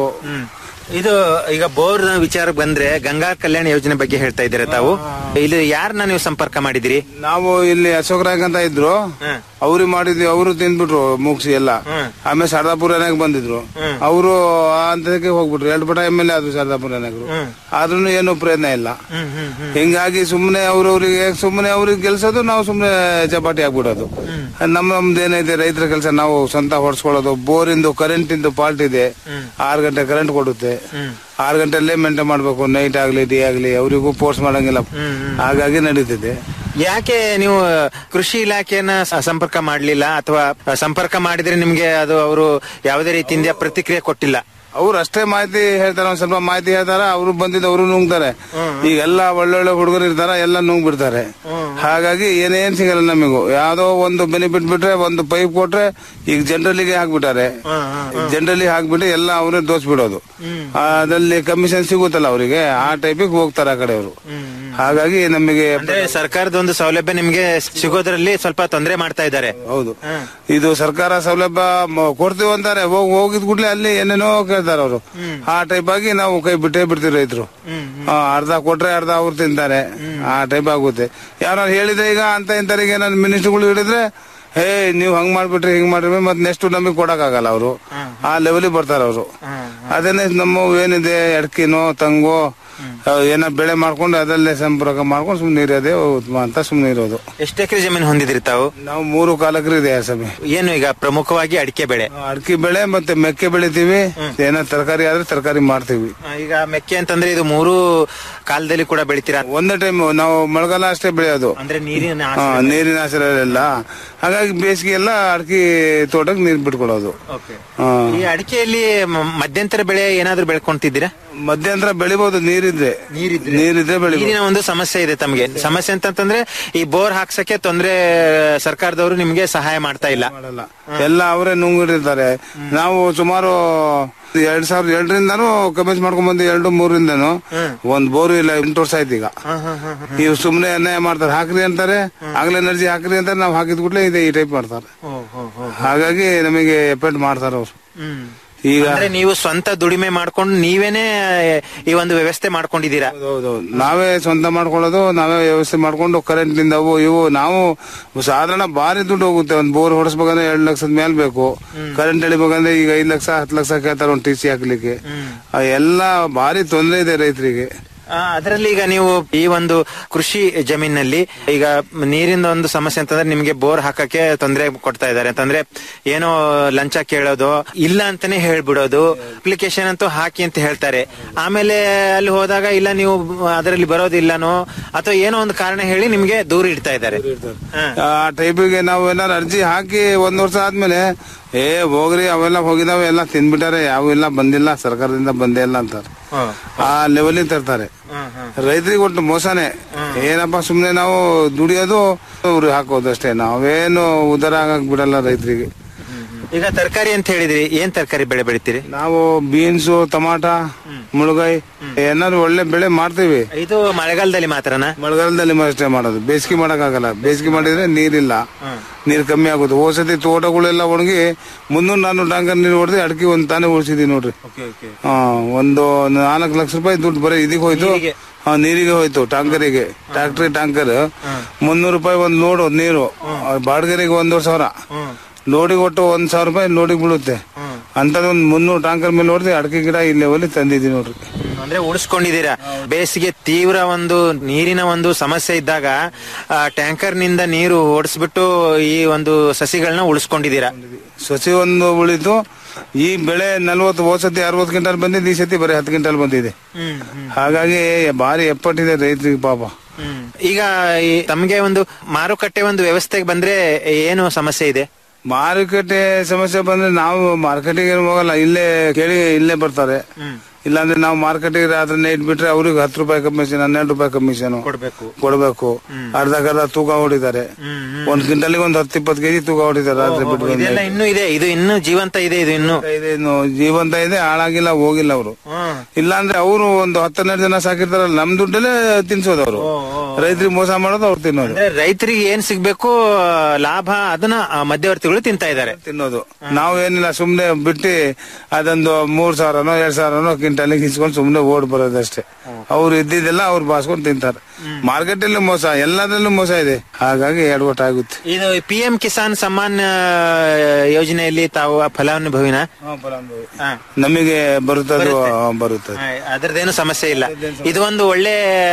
ಇದು ಈಗ ಬೋರ್ ವಿಚಾರ ಬಂದ್ರೆ ಗಂಗಾ ಕಲ್ಯಾಣ ಯೋಜನೆ ಬಗ್ಗೆ ಹೇಳ್ತಾ ಇದ್ದೀರಾ ತಾವು ಇಲ್ಲಿ ಯಾರನ್ನ ನೀವು ಸಂಪರ್ಕ ಮಾಡಿದಿರಿ ನಾವು ಇಲ್ಲಿ ಅಶೋಕ್ ರಾಯ್ ಅಂತ ಇದ್ರು ಅವ್ರಿಗೆ ಮಾಡಿದ್ವಿ ಅವರು ತಿಂದ್ಬಿಟ್ರು ಮುಗಿಸಿ ಎಲ್ಲ ಆಮೇಲೆ ಶಾರದಾಪುರನಾಗ ಬಂದಿದ್ರು ಅವರು ಆ ಹಂತಕ್ಕೆ ಹೋಗ್ಬಿಟ್ರು ಎರಡು ಪಟ ಎಮ್ ಎಲ್ ಎ ಆದ್ರು ಶಾರದಾಪುರನಾಗರು ಆದ್ರೂ ಏನು ಪ್ರಯತ್ನ ಇಲ್ಲ ಹಿಂಗಾಗಿ ಸುಮ್ಮನೆ ಅವ್ರವ್ರಿಗೆ ಸುಮ್ಮನೆ ಅವ್ರಿಗೆ ಗೆಲ್ಸೋದು ನಾವು ಸುಮ್ಮನೆ ಚಪಾಟಿ ಆಗ್ಬಿಡೋದು ನಮ್ಮ ನಮ್ದು ಏನೈತೆ ರೈತರ ಕೆಲಸ ನಾವು ಸ್ವಂತ ಹೊಡ್ಸ್ಕೊಳ್ಳೋದು ಬೋರಿಂದು ಕರೆಂಟ್ ಇಂದು ಫಾಲ್ಟ್ ಇದೆ ಆರು ಗಂಟೆ ಕರೆಂಟ್ ಕೊಡುತ್ತೆ ಆರು ಗಂಟೆಲ್ಲೇ ಮೇಂಟೈನ್ ಮಾಡ್ಬೇಕು ನೈಟ್ ಆಗ್ಲಿ ಡೇ ಆಗ್ಲಿ ಅವರಿಗೂ ಫೋರ್ಸ್ ಮಾಡಂಗಿಲ್ಲ ಹಾಗಾಗಿ ನಡೀತಿದೆ ಯಾಕೆ ನೀವು ಕೃಷಿ ಇಲಾಖೆಯನ್ನ ಸ- ಸಂಪರ್ಕ ಮಾಡ್ಲಿಲ್ಲ ಅಥವಾ ಸಂಪರ್ಕ ಮಾಡಿದ್ರೆ ನಿಮ್ಗೆ ಅದು ಅವರು ಯಾವುದೇ ರೀತಿಯಿಂದ ಪ್ರತಿಕ್ರಿಯೆ ಕೊಟ್ಟಿಲ್ಲ ಅವ್ರು ಅಷ್ಟೇ ಮಾಹಿತಿ ಹೇಳ್ತಾರೆ ಒಂದ್ ಸ್ವಲ್ಪ ಮಾಹಿತಿ ಹೇಳ್ತಾರ ಅವ್ರು ಬಂದಿದ್ದು ಅವರು ನುಂಗ್ತಾರೆ ಈಗೆಲ್ಲ ಒಳ್ಳೊಳ್ಳೆ ಹುಡುಗರು ಇರ್ತಾರ ಎಲ್ಲ ನುಂಗ್ ಬಿಡ್ತಾರೆ ಹಾಗಾಗಿ ಏನೇನ್ ಸಿಗಲ್ಲ ನಮಗೂ ಯಾವ್ದೋ ಒಂದು ಬೆನಿಫಿಟ್ ಬಿಟ್ರೆ ಒಂದು ಪೈಪ್ ಕೊಟ್ರೆ ಈಗ ಜನರಲ್ಲಿಗೆ ಹಾಕ್ಬಿಟ್ಟಾರೆ ಜನರಲಿ ಹಾಕ್ಬಿಟ್ಟು ಎಲ್ಲ ಅವರೇ ದೋಸ್ ಬಿಡೋದು ಅದ್ರಲ್ಲಿ ಕಮಿಷನ್ ಸಿಗುತ್ತಲ್ಲ ಅವರಿಗೆ ಆ ಟೈಪಿಗೆ ಹೋಗ್ತಾರೆ ಆ ಕಡೆ ಅವರು ಹಾಗಾಗಿ ನಮಗೆ ಅಂದ್ರೆ ಸರ್ಕಾರದ ಒಂದು ಸೌಲಭ್ಯ ನಿಮ್ಗೆ ಸಿಗೋದ್ರಲ್ಲಿ ಸ್ವಲ್ಪ ತೊಂದರೆ ಮಾಡ್ತಾ ಇದ್ದಾರೆ ಹೌದು ಇದು ಸರ್ಕಾರ ಸೌಲಭ್ಯ ಮ- ಕೊಡ್ತೀವಿ ಅಂತಾರೆ ಹೋಗ್ ಹೋಗಿದ್ ಕೂಡ್ಲೆ ಅಲ್ಲಿ ಏನೇನೋ ಕೇಳ್ತಾರೆ ಅವರು ಆ ಟೈಪ್ ಆಗಿ ನಾವು ಕೈ ಬಿಟ್ಟೇ ಬಿಡ್ತೀವಿ ರೈತರು ಅರ್ಧ ಕೊಟ್ರೆ ಅರ್ಧ ಅವ್ರು ತಿಂತಾರೆ ಆ ಟೈಪ್ ಆಗುತ್ತೆ ಯಾರು ಹೇಳಿದ್ರೆ ಈಗ ಅಂತ ಇಂತರಿಗೆ ನನ್ನ ಮಿನಿಸ್ಟರ್ಗಳು ಹೇಳಿದ್ರೆ ಹೇ ನೀವು ಹಂಗ್ ಮಾಡ್ಬಿಟ್ರಿ ಹಿಂಗ್ ಮಾಡ್ರಿ ಮತ್ತೆ ನೆಕ್ಸ್ಟ್ ನಮಗೆ ಕೊಡಕ್ ಆಗಲ್ಲ ಅವರು ಆ ಲೆವೆಲಿಗೆ ಬರ್ತಾರೆ ಅವರು ಅದೇನೆ ನಮ್ಮ ಏನಿದೆ ಎಡ್ಕಿನೋ ತಂಗೋ ಏನ ಬೆಳೆ ಮಾಡ್ಕೊಂಡು ಅದಲ್ಲೇ ಸಂಪರ್ಕ ಮಾಡ್ಕೊಂಡು ಸುಮ್ನೆ ಇರೋದೇ ಉತ್ತಮ ಅಂತ ಸುಮ್ನೆ ಇರೋದು ಎಷ್ಟು ಎಕರೆ ಜಮೀನು ಹೊಂದಿದ್ರಿ ತಾವು ನಾವು ಮೂರು ಕಾಲಕ್ರಿ ಇದೆ ಸಮಯ ಏನು ಈಗ ಪ್ರಮುಖವಾಗಿ ಅಡಿಕೆ ಬೆಳೆ ಅಡಿಕೆ ಬೆಳೆ ಮತ್ತೆ ಮೆಕ್ಕೆ ಬೆಳಿತೀವಿ ಏನೋ ತರಕಾರಿ ಆದ್ರೆ ತರಕಾರಿ ಮಾಡ್ತೀವಿ ಆ, ಈಗ ಮೆಕ್ಕೆ ಅಂತಂದ್ರೆ ಇದು ಮೂರು ಕಾಲದಲ್ಲಿ ಕೂಡ ಬೆಳಿತೀರಾ ಒಂದೇ ಟೈಮ್ ನಾವು ಮಳೆಗಾಲ ಅಷ್ಟೇ ಬೆಳೆಯೋದು ಅಂದ್ರೆ ನೀರಿನ ಹಾ, ನೀರಿನ ಆಶ್ರಯ ಇಲ್ಲ ಹಾಗಾಗಿ ಬೇಸಿಗೆ ಎಲ್ಲ ಅಡಿಕೆ ತೋಟಕ್ಕೆ ನೀರ್ ಬಿಟ್ಕೊಡೋದು ಹಾ. ಈ ಅಡಿಕೆಯಲ್ಲಿ ಮ- ಮಧ್ಯಂತರ ಬೆಳೆ ಏನಾದ್ರು ಬೆಳ್ಕೊಂತಿದ್ದೀರಾ ಮಧ್ಯಂತರ ಬೆಳಿಬಹುದು ನೀರಿದ್ರೆ ನೀರಿದ್ರೆ ಬೆಳಿಬಹುದು ನೀರಿನ ಒಂದು ಸಮಸ್ಯೆ ಇದೆ ತಮಗೆ ಸಮಸ್ಯೆ ಅಂತಂತಂದ್ರೆ ಈ ಬೋರ್ ಹಾಕ್ಸಕ್ಕೆ ತೊಂದ್ರೆ ಸರ್ಕಾರದವರು ನಿಮ್ಗೆ ಸಹಾಯ ಮಾಡ್ತಾ ಇಲ್ಲ ಎಲ್ಲ ಅವರೇ ನುಂಗಿಟ್ಟಿರ್ತಾರೆ ನಾವು ಸುಮಾರು ಎರಡ್ ಸಾವಿರದ ಎರಡರಿಂದಾನು ಕಮೆಂಟ್ ಮಾಡ್ಕೊಂಡ್ ಬಂದು ಎರಡು ಮೂರಿಂದಾನು ಒಂದ್ ಬೋರು ಇಲ್ಲ ಎಂಟು ವರ್ಷ ಆಯ್ತು ಈಗ ಇವ್ ಸುಮ್ನೆ ಅನ್ಯಾಯ ಮಾಡ್ತಾರೆ ಹಾಕ್ರಿ ಅಂತಾರೆ ಆಗ್ಲೇ ಎನರ್ಜಿ ಹಾಕ್ರಿ ಅಂತಾರೆ ನಾವು ಹಾಕಿದ ಕೂಡಲೇ ಇದೆ ಈ ಟೈಪ್ ಮಾಡ್ತಾರೆ ಹಾಗಾಗಿ ನಮಗೆ ಎಫೆಕ್ಟ್ ಮಾಡ್ತಾರೆ ಅವ್ರು ಈಗ ಅಂದ್ರೆ ನೀವು ಸ್ವಂತ ದುಡಿಮೆ ಮಾಡ್ಕೊಂಡು ನೀವೇನೆ ಈ ಒಂದು ವ್ಯವಸ್ಥೆ ಮಾಡ್ಕೊಂಡಿದ್ದೀರಾ ನಾವೇ ಸ್ವಂತ ಮಾಡ್ಕೊಳ್ಳೋದು ನಾವೇ ವ್ಯವಸ್ಥೆ ಮಾಡ್ಕೊಂಡು ಕರೆಂಟ್ ನಿಂದ ಅವು ಇವು ನಾವು ಸಾಧಾರಣ ಭಾರಿ ದುಡ್ಡು ಹೋಗುತ್ತೆ ಒಂದ್ ಬೋರ್ ಹೊಡಿಸ್ಬೇಕಂದ್ರೆ ಎರಡ್ ಲಕ್ಷದ ಮೇಲ್ ಬೇಕು ಕರೆಂಟ್ ಎಳಿಬೇಕಂದ್ರೆ ಈಗ ಐದ್ ಲಕ್ಷ ಹತ್ತು ಲಕ್ಷ ಕೇಳ್ತಾರೆ ಒಂದ್ ಟಿ ಸಿ ಹಾಕ್ಲಿಕ್ಕೆ ಆ ಎಲ್ಲ ಭಾರಿ ತೊಂದರೆ ಇದೆ ರೈತರಿಗೆ ಆ, ಅದರಲ್ಲಿ ಈಗ ನೀವು ಈ ಒಂದು ಕೃಷಿ ಜಮೀನಲ್ಲಿ ಈಗ ನೀರಿನ ಒಂದು ಸಮಸ್ಯೆ ಅಂತಂದ್ರೆ ನಿಮ್ಗೆ ಬೋರ್ ಹಾಕಕ್ಕೆ ತೊಂದರೆ ಕೊಡ್ತಾ ಇದ್ದಾರೆ ಅಂತಂದ್ರೆ ಏನೋ ಲಂಚ ಕೇಳೋದು ಇಲ್ಲ ಅಂತಾನೆ ಹೇಳ್ಬಿಡೋದು ಅಪ್ಲಿಕೇಶನ್ ಅಂತೂ ಹಾಕಿ ಅಂತ ಹೇಳ್ತಾರೆ ಆಮೇಲೆ ಅಲ್ಲಿ ಹೋದಾಗ ಇಲ್ಲ ನೀವು ಅದರಲ್ಲಿ ಬರೋದಿಲ್ಲನೋ ಅಥವಾ ಏನೋ ಒಂದು ಕಾರಣ ಹೇಳಿ ನಿಮ್ಗೆ ದೂರ ಇಡ್ತಾ ಇದ್ದಾರೆ ಆ ಟೈಪಿಗೆ ನಾವು ಏನಾರು ಅರ್ಜಿ ಹಾಕಿ ಒಂದ್ ವರ್ಷ ಆದ್ಮೇಲೆ ಏ ಹೋಗ್ರಿ ಅವೆಲ್ಲ ಹೋಗಿದಾವೆ ಎಲ್ಲ ತಿನ್ಬಿಟ್ಟಾರೆ ಯಾವ ಇಲ್ಲ ಬಂದಿಲ್ಲ ಸರ್ಕಾರದಿಂದ ಬಂದೇ ಇಲ್ಲ ಅಂತಾರೆ ಆ ಲೆವೆಲಿಗೆ ತರ್ತಾರೆ ರೈತರಿಗೆ ಒಟ್ಟು ಮೋಸನೇ ಏನಪ್ಪ ಸುಮ್ನೆ ನಾವು ದುಡಿಯೋದು ಅವ್ರಿಗೆ ಹಾಕೋದು ಅಷ್ಟೇ ನಾವೇನು ಉದರ ಆಗಕ್ ಬಿಡಲ್ಲ ರೈತರಿಗೆ ಈಗ ತರಕಾರಿ ಅಂತ ಹೇಳಿದ್ರಿ ಏನ್ ತರಕಾರಿ ಬೆಳೆ ಬೆಳಿತೀರಿ ನಾವು ಬೀನ್ಸು ಟಮಾಟ ಮುಳುಗಾಯಿ ಏನಾದ್ರು ಒಳ್ಳೆ ಬೆಳೆ ಮಾಡ್ತೀವಿ ಇದು ಮಳೆಗಾಲದಲ್ಲಿ ಮಾತ್ರನಾ ಮಳೆಗಾಲದಲ್ಲಿ ಅಷ್ಟೇ ಮಾಡೋದು ಬೇಸಿಗೆ ಮಾಡಕ್ಕಾಗಲ್ಲ ಬೇಸಿಗೆ ಮಾಡಿದ್ರೆ ನೀರಿಲ್ಲ ನೀರ್ ಕಮ್ಮಿ ಆಗುತ್ತೆ ಹೋಸತಿ ತೋಟಗಳೆಲ್ಲ ಒಣಗಿ ಮುನ್ನೂರ್ ನಾನ್ನೂರು ಟ್ಯಾಂಕರ್ ನೀರು ಹೊಡೆದು ಅಡಿಕೆ ಒಂದ್ ತಾನೇ ಉಳಿಸಿದೀವಿ ನೋಡ್ರಿ ಹಾ ಒಂದು ನಾಲ್ಕು ಲಕ್ಷ ರೂಪಾಯಿ ದುಡ್ಡು ಬರೀ ಇದಕ್ಕೆ ಹೋಯ್ತು ಹಾ ನೀರಿಗೆ ಹೋಯ್ತು ಟ್ಯಾಂಕರಿಗೆ ಟ್ರಾಕ್ಟ್ರಿ ಟ್ಯಾಂಕರ್ ಮುನ್ನೂರು ರೂಪಾಯಿ ಒಂದ್ ಲೋಡ್ ನೀರು ಬಾಡಿಗೆರಿಗೆ ಒಂದೂವರೆ ಸಾವಿರ ಲೋಡಿಗೆ ಒಟ್ಟು ಒಂದ್ ಸಾವಿರ ರೂಪಾಯಿ ಲೋಡಿಗೆ ಬೀಳುತ್ತೆ ಅಂತದೊಂದು ಮುನ್ನೂರು ಟ್ಯಾಂಕರ್ ಮೇಲೆ ಹೊಡೆದು ಅಡಿಕೆ ಗಿಡ ಈ ಲೆವೆಲ್ ತಂದಿದ್ದೀವಿ ನೋಡ್ರಿ ಅಂದ್ರೆ ಉಳಿಸ್ಕೊಂಡಿದ್ದೀರಾ ಬೇಸಿಗೆ ತೀವ್ರ ಒಂದು ನೀರಿನ ಒಂದು ಸಮಸ್ಯೆ ಇದ್ದಾಗ ಆ, ಟ್ಯಾಂಕರ್ ನಿಂದ ನೀರು ಓಡಿಸ್ಬಿಟ್ಟು ಈ ಒಂದು ಸಸಿಗಳನ್ನ ಉಳಿಸ್ಕೊಂಡಿದ್ದೀರಾ ಸಸಿ ಒಂದು ಉಳಿತು ಈ ಬೆಳೆ ನಲ್ವತ್ತು ಹೋದ್ ಸತಿ ಅರವತ್ತು ಕ್ವಿಂಟಲ್ ಬಂದಿದ್ದು ಈ ಸತಿ ಬರೀ ಹತ್ತು ಕ್ವಿಂಟಲ್ ಬಂದಿದೆ ಹಾಗಾಗಿ ಭಾರಿ ಎಪ್ಪಟ್ಟಿದೆ ರೈತರಿಗೆ ಪಾಪ ಈಗ ಈ ತಮ್ಗೆ ಒಂದು ಮಾರುಕಟ್ಟೆ ಒಂದು ವ್ಯವಸ್ಥೆಗೆ ಬಂದ್ರೆ ಏನು ಸಮಸ್ಯೆ ಇದೆ ಮಾರುಕಟ್ಟೆ ಸಮಸ್ಯೆ ಬಂದ್ರೆ ನಾವು ಮಾರ್ಕೆಟಿಗೆ ಹೋಗಲ್ಲ ಇಲ್ಲೇ ಕೇಳಿ ಇಲ್ಲೇ ಬರ್ತಾರೆ ಇಲ್ಲಾಂದ್ರೆ ನಾವು ಮಾರ್ಕೆಟಿಗೆ ಅದನ್ನ ಇಟ್ಬಿಟ್ರೆ ಅವ್ರಿಗೆ ಹತ್ತು ರೂಪಾಯಿ ಕಮಿಷನ್ ಹನ್ನೆರಡು ರೂಪಾಯಿ ಕಮಿಷನ್ ಕೊಡ್ಬೇಕು ಕೊಡ್ಬೇಕು ಅರ್ಧಕ್ಕರ್ಧ ತೂಕ ಹೊಡಿತಾರೆ ಒಂದ್ ಕ್ವಿಂಟಲ್ಗೆ ಒಂದ್ ಹತ್ತು ಇಪ್ಪತ್ತು ಕೆಜಿ ತೂಕ ಹೊಡಿತಾರೆ ರಾತ್ರಿ ಬಿಟ್ಟು ಇದೆಲ್ಲ ಬಂದಾಗ. ಇನ್ನೂ ಇದೆ ಇದು ಇನ್ನೂ ಜೀವಂತ ಇದೆ ಇದು ಇನ್ನು ಇದೆ ಇನ್ನು ಜೀವಂತ ಇದೆ ಹಾಳಾಗಿಲ್ಲ ಹೋಗಿಲ್ಲ ಅವರು ಇಲ್ಲಾಂದ್ರೆ ಅವರು ಒಂದು ಹತ್ತೆರಡು ಜನ ಸಾಕಿರ್ತಾರಲ್ಲ ನಮ್ ದುಡ್ಡಲ್ಲೇ ತಿನ್ಸೋದು ಅವರು ರೈತರಿಗೆ ಮೋಸ ಮಾಡೋದು ಅವ್ರು ತಿನ್ನೋದು ಅಂದ್ರೆ ರೈತರಿಗೆ ಏನ್ ಸಿಗ್ಬೇಕು ಲಾಭ ಅದನ್ನ ಆ ಮಧ್ಯವರ್ತಿಗಳು ತಿಂತಾ ಇದ್ದಾರೆ ತಿನ್ನೋದು ನಾವು ಏನಿಲ್ಲ ಸುಮ್ನೆ ಬಿಟ್ಟು ಅದೊಂದು ಮೂರ್ ಸಾವಿರನೋ ಎರಡ್ ಸಾವಿರನೋ ಕ್ವಿಂಟಲಿಗೆ ಇಸ್ಕೊಂಡು ಸುಮ್ನೆ ಓಡ್ ಬರೋದಷ್ಟೇ ಅವ್ರು ಇದ್ದಿದ್ದೆಲ್ಲ ಅವ್ರು ಬಾಸ್ಕೊಂಡು ತಿಂತಾರೆ ಮಾರ್ಕೆಟ್ ಅಲ್ಲಿ ಮೋಸ ಎಲ್ಲದರಲ್ಲೂ ಮೋಸ ಇದೆ ಹಾಗಾಗಿ ಎಡವಟ್ ಆಗುತ್ತೆ ಇದು ಪಿ ಎಂ ಕಿಸಾನ್ ಸಮ್ಮಾನ್ ಆ, ಯೋಜನೆಯಲ್ಲಿ ತಾವು ಆ ಫಲಾನುಭವಿನ ನಮಗೆ ಬರುತ್ತದು ಬರುತ್ತದೆ ಅದರದ್ದೇನು ಸಮಸ್ಯೆ ಇಲ್ಲ ಇದು ಒಂದು ಒಳ್ಳೆ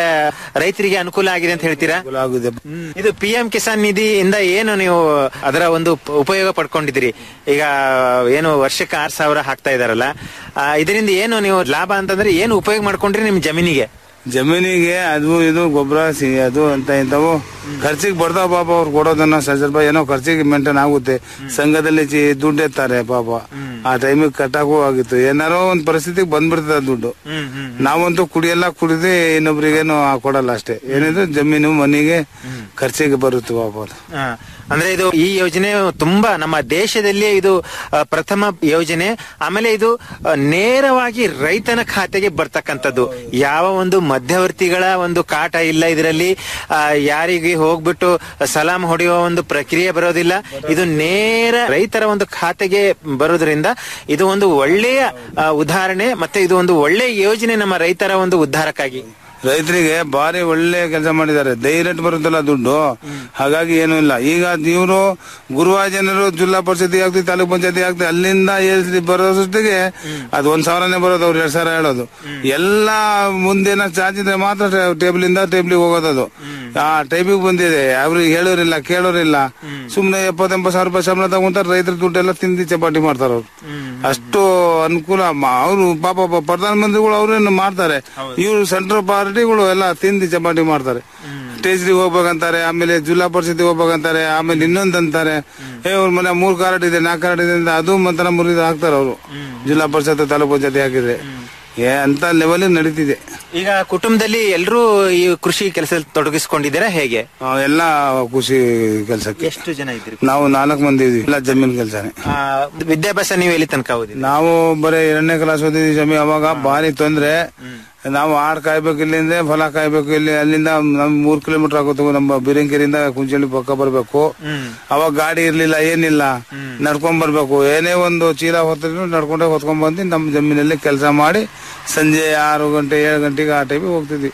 ರೈತರಿಗೆ ಅನುಕೂಲ ಆಗಿದೆ ಅಂತ ಹೇಳ್ತೀರಾ ಆಗಿದೆ ಇದು ಪಿ ಎಂ ಕಿಸಾನ್ ನಿಧಿಯಿಂದ ಏನು ನೀವು ಅದರ ಒಂದು ಪ- ಉಪಯೋಗ ಪಡ್ಕೊಂಡಿದ್ದೀರಿ ಈಗ ಏನು ವರ್ಷಕ್ಕೆ ಆರ್ ಸಾವಿರ ಹಾಕ್ತಾ ಇದಾರಲ್ಲ ಆ, ಇದರಿಂದ ಏನು ನೀವು ಲಾಭ ಅಂತಂದ್ರೆ ಏನು ಉಪಯೋಗ ಮಾಡ್ಕೊಂಡ್ರಿ ನಿಮ್ ಜಮೀನಿಗೆ ಜಮೀನಿಗೆ ಅದು ಇದು ಗೊಬ್ಬರ ಸಿ ಅದು ಅಂತ ಇಂಥವು ಖರ್ಚಿಗೆ ಬರ್ತಾವ ಪಾಪ ಅವ್ರು ಕೊಡೋದನ್ನ ಸ್ವಲ್ಪ ರೂಪಾಯಿ ಏನೋ ಖರ್ಚಿಗೆ ಮೇಂಟೈನ್ ಆಗುತ್ತೆ ಸಂಘದಲ್ಲಿ ಚಿ- ದುಡ್ಡು ಎತ್ತಾರೆ ಪಾಪ ಆ ಟೈಮಿಗೆ ಕಟ್ಟಾಕು ಆಗಿತ್ತು ಏನಾರೋ ಒಂದ್ ಪರಿಸ್ಥಿತಿಗೆ ಬಂದ್ಬಿಡ್ತದೆ ಆ ದುಡ್ಡು ನಾವಂತೂ ಕುಡಿಯೆಲ್ಲ ಕುಡಿದು ಇನ್ನೊಬ್ರಿಗೇನು ಕೊಡಲ್ಲ ಅಷ್ಟೇ ಏನಿದ್ರು ಜಮೀನು ಮನೆಗೆ ಖರ್ಚಿಗೆ ಬರುತ್ತೆ ಪಾಪ ಅದು ಆ, ಅಂದ್ರೆ ಇದು ಈ ಯೋಜನೆ ತುಂಬಾ ನಮ್ಮ ದೇಶದಲ್ಲಿಯೇ ಇದು ಆ, ಪ್ರಥಮ ಯೋಜನೆ ಆಮೇಲೆ ಇದು ಆ, ನೇರವಾಗಿ ರೈತನ ಖಾತೆಗೆ ಬರ್ತಕ್ಕಂಥದ್ದು ಯಾವ ಒಂದು ಮಧ್ಯವರ್ತಿಗಳ ಒಂದು ಕಾಟ ಇಲ್ಲ ಇದರಲ್ಲಿ ಆ, ಯಾರಿಗೆ ಹೋಗ್ಬಿಟ್ಟು ಸಲಾಂ ಹೊಡೆಯುವ ಒಂದು ಪ್ರಕ್ರಿಯೆ ಬರೋದಿಲ್ಲ ಇದು ನೇರ ರೈತರ ಒಂದು ಖಾತೆಗೆ ಬರೋದ್ರಿಂದ ಇದು ಒಂದು ಒಳ್ಳೆಯ ಆ, ಉದಾಹರಣೆ ಮತ್ತೆ ಇದು ಒಂದು ಒಳ್ಳೆಯ ಯೋಜನೆ ನಮ್ಮ ರೈತರ ಒಂದು ಉದ್ಧಾರಕ್ಕಾಗಿ ರೈತರಿಗೆ ಭಾರಿ ಒಳ್ಳೆ ಕೆಲಸ ಮಾಡಿದ್ದಾರೆ ಡೈರೆಕ್ಟ್ ಬರುತ್ತಲ್ಲ ದುಡ್ಡು ಹಾಗಾಗಿ ಏನೂ ಇಲ್ಲ ಈಗ ಇವರು ಗುರುವಾರ ಜನರು ಜಿಲ್ಲಾ ಪರಿಷತ್ ಆಗ್ತದೆ ತಾಲೂಕ್ ಪಂಚಾಯತಿ ಆಗ್ತದೆ ಅಲ್ಲಿಂದ ಏಳ್ಸಿ ಬರೋಷ್ಟೊತ್ತಿಗೆ ಅದು ಒಂದ್ ಸಾವಿರನೇ ಬರೋದು ಅವ್ರು ಎರಡ್ ಸಾವಿರ ಹೇಳೋದು ಎಲ್ಲ ಮುಂದಿನ ಚಾರ್ಜ್ ಇದ್ರೆ ಮಾತ್ರ ಟೇಬಲ್ ಇಂದ ಟೇಬಲ್ ಹೋಗೋದದು ಆ ಟೈಮಿಗೆ ಬಂದಿದೆ ಅವ್ರಿಗೆ ಹೇಳೋರಿಲ್ಲ ಕೇಳೋರಿಲ್ಲ ಸುಮ್ನೆ ಎಪ್ಪತ್ತೆಂಬತ್ತು ಸಾವಿರ ರೂಪಾಯಿ ಸಂಬಳ ತಗೊಂತಾರೆ ರೈತರ ದುಡ್ಡೆಲ್ಲ ತಿಂದು ಚಪಾಟಿ ಮಾಡ್ತಾರ ಅವ್ರು ಅಷ್ಟು ಅನುಕೂಲ ಅವರು ಪಾಪ ಪ- ಪ್ರಧಾನಮಂತ್ರಿಗಳು ಅವ್ರೇನು ಮಾಡ್ತಾರೆ ಇವರು ಸೆಂಟ್ರಲ್ ಪಾರ್ಟಿಗಳು ಎಲ್ಲ ತಿಂದು ಚಪಾಟಿ ಮಾಡ್ತಾರೆ ಸ್ಟೇಜ್ಗೆ ಹೋಗ್ಬೇಕಂತಾರೆ ಆಮೇಲೆ ಜಿಲ್ಲಾ ಪರಿಷತ್ ಹೋಗ್ಬೇಕಂತಾರೆ ಆಮೇಲೆ ಇನ್ನೊಂದ್ ಅಂತಾರೆ ಏ ಅವ್ರ ಮನೆ ಮೂರ್ ಕಾರ್ಡ್ ಇದೆ ನಾಲ್ಕು ಕಾರ್ಡ್ ಇದೆ ಅಂತ ಅದು ಮಂತ್ರ ಮುರಿದು ಹಾಕ್ತಾರೆ ಅವರು ಜಿಲ್ಲಾ ಪರಿಷತ್ ತಾಲೂಕ್ ಪಂಚಾಯತಿ ಹಾಕಿದ್ರೆ ಏ ಅಂತ ಲೆವೆಲ್ ನಡೀತಿದೆ ಈಗ ಕುಟುಂಬದಲ್ಲಿ ಎಲ್ಲರೂ ಈ ಕೃಷಿ ಕೆಲಸದಲ್ಲಿ ತೊಡಗಿಸಿಕೊಂಡಿದ್ದೀರಾ ಹೇಗೆ ಆ, ಎಲ್ಲ ಖುಷಿ ಕೆಲಸಕ್ಕೆ ಎಷ್ಟು ಜನ ಇದ್ರಿ ನಾವು ನಾಲ್ಕು ಮಂದಿ ಇದೀವಿ ಎಲ್ಲ ಜಮೀನ್ ಕೆಲಸನೇ ಆ, ವಿದ್ಯಾಭ್ಯಾಸ ನೀವು ಎಲ್ಲಿ ತನಕ ಓದಿದ್ರಿ ನಾವು ಬರೀ ಎರಡನೇ ಕ್ಲಾಸ್ ಓದಿದ್ವಿ ಜಮೀನ್ ಅವಾಗ ಭಾರಿ ತೊಂದ್ರೆ ನಾವು ಆಡ್ ಕಾಯ್ಬೇಕು ಇಲ್ಲಿಂದ ಫಲ ಕಾಯ್ಬೇಕು ಇಲ್ಲಿ ಅಲ್ಲಿಂದ ನಮ್ ಮೂರ್ ಕಿಲೋಮೀಟರ್ ಆಗುತ್ತೆ ನಮ್ಮ ಬಿರಂಕೆರೆಯಿಂದ ಕುಂಚಳ್ಳಿ ಪಕ್ಕ ಬರ್ಬೇಕು ಅವಾಗ ಗಾಡಿ ಇರ್ಲಿಲ್ಲ ಏನಿಲ್ಲ ನಡ್ಕೊಂಡ್ ಬರ್ಬೇಕು ಏನೇ ಒಂದು ಚೀಲ ಹೊತ್ತಿದ್ರು ನಡ್ಕೊಂಡೇ ಹೊತ್ಕೊಂಡ್ ಬಂದು ನಮ್ಮ ಜಮೀನಲ್ಲಿ ಕೆಲಸ ಮಾಡಿ ಸಂಜೆ ಆರು ಗಂಟೆ ಏಳು ಗಂಟೆಗೆ ಆ ಟೈಮಿಗೆ ಹೋಗ್ತಿದ್ವಿ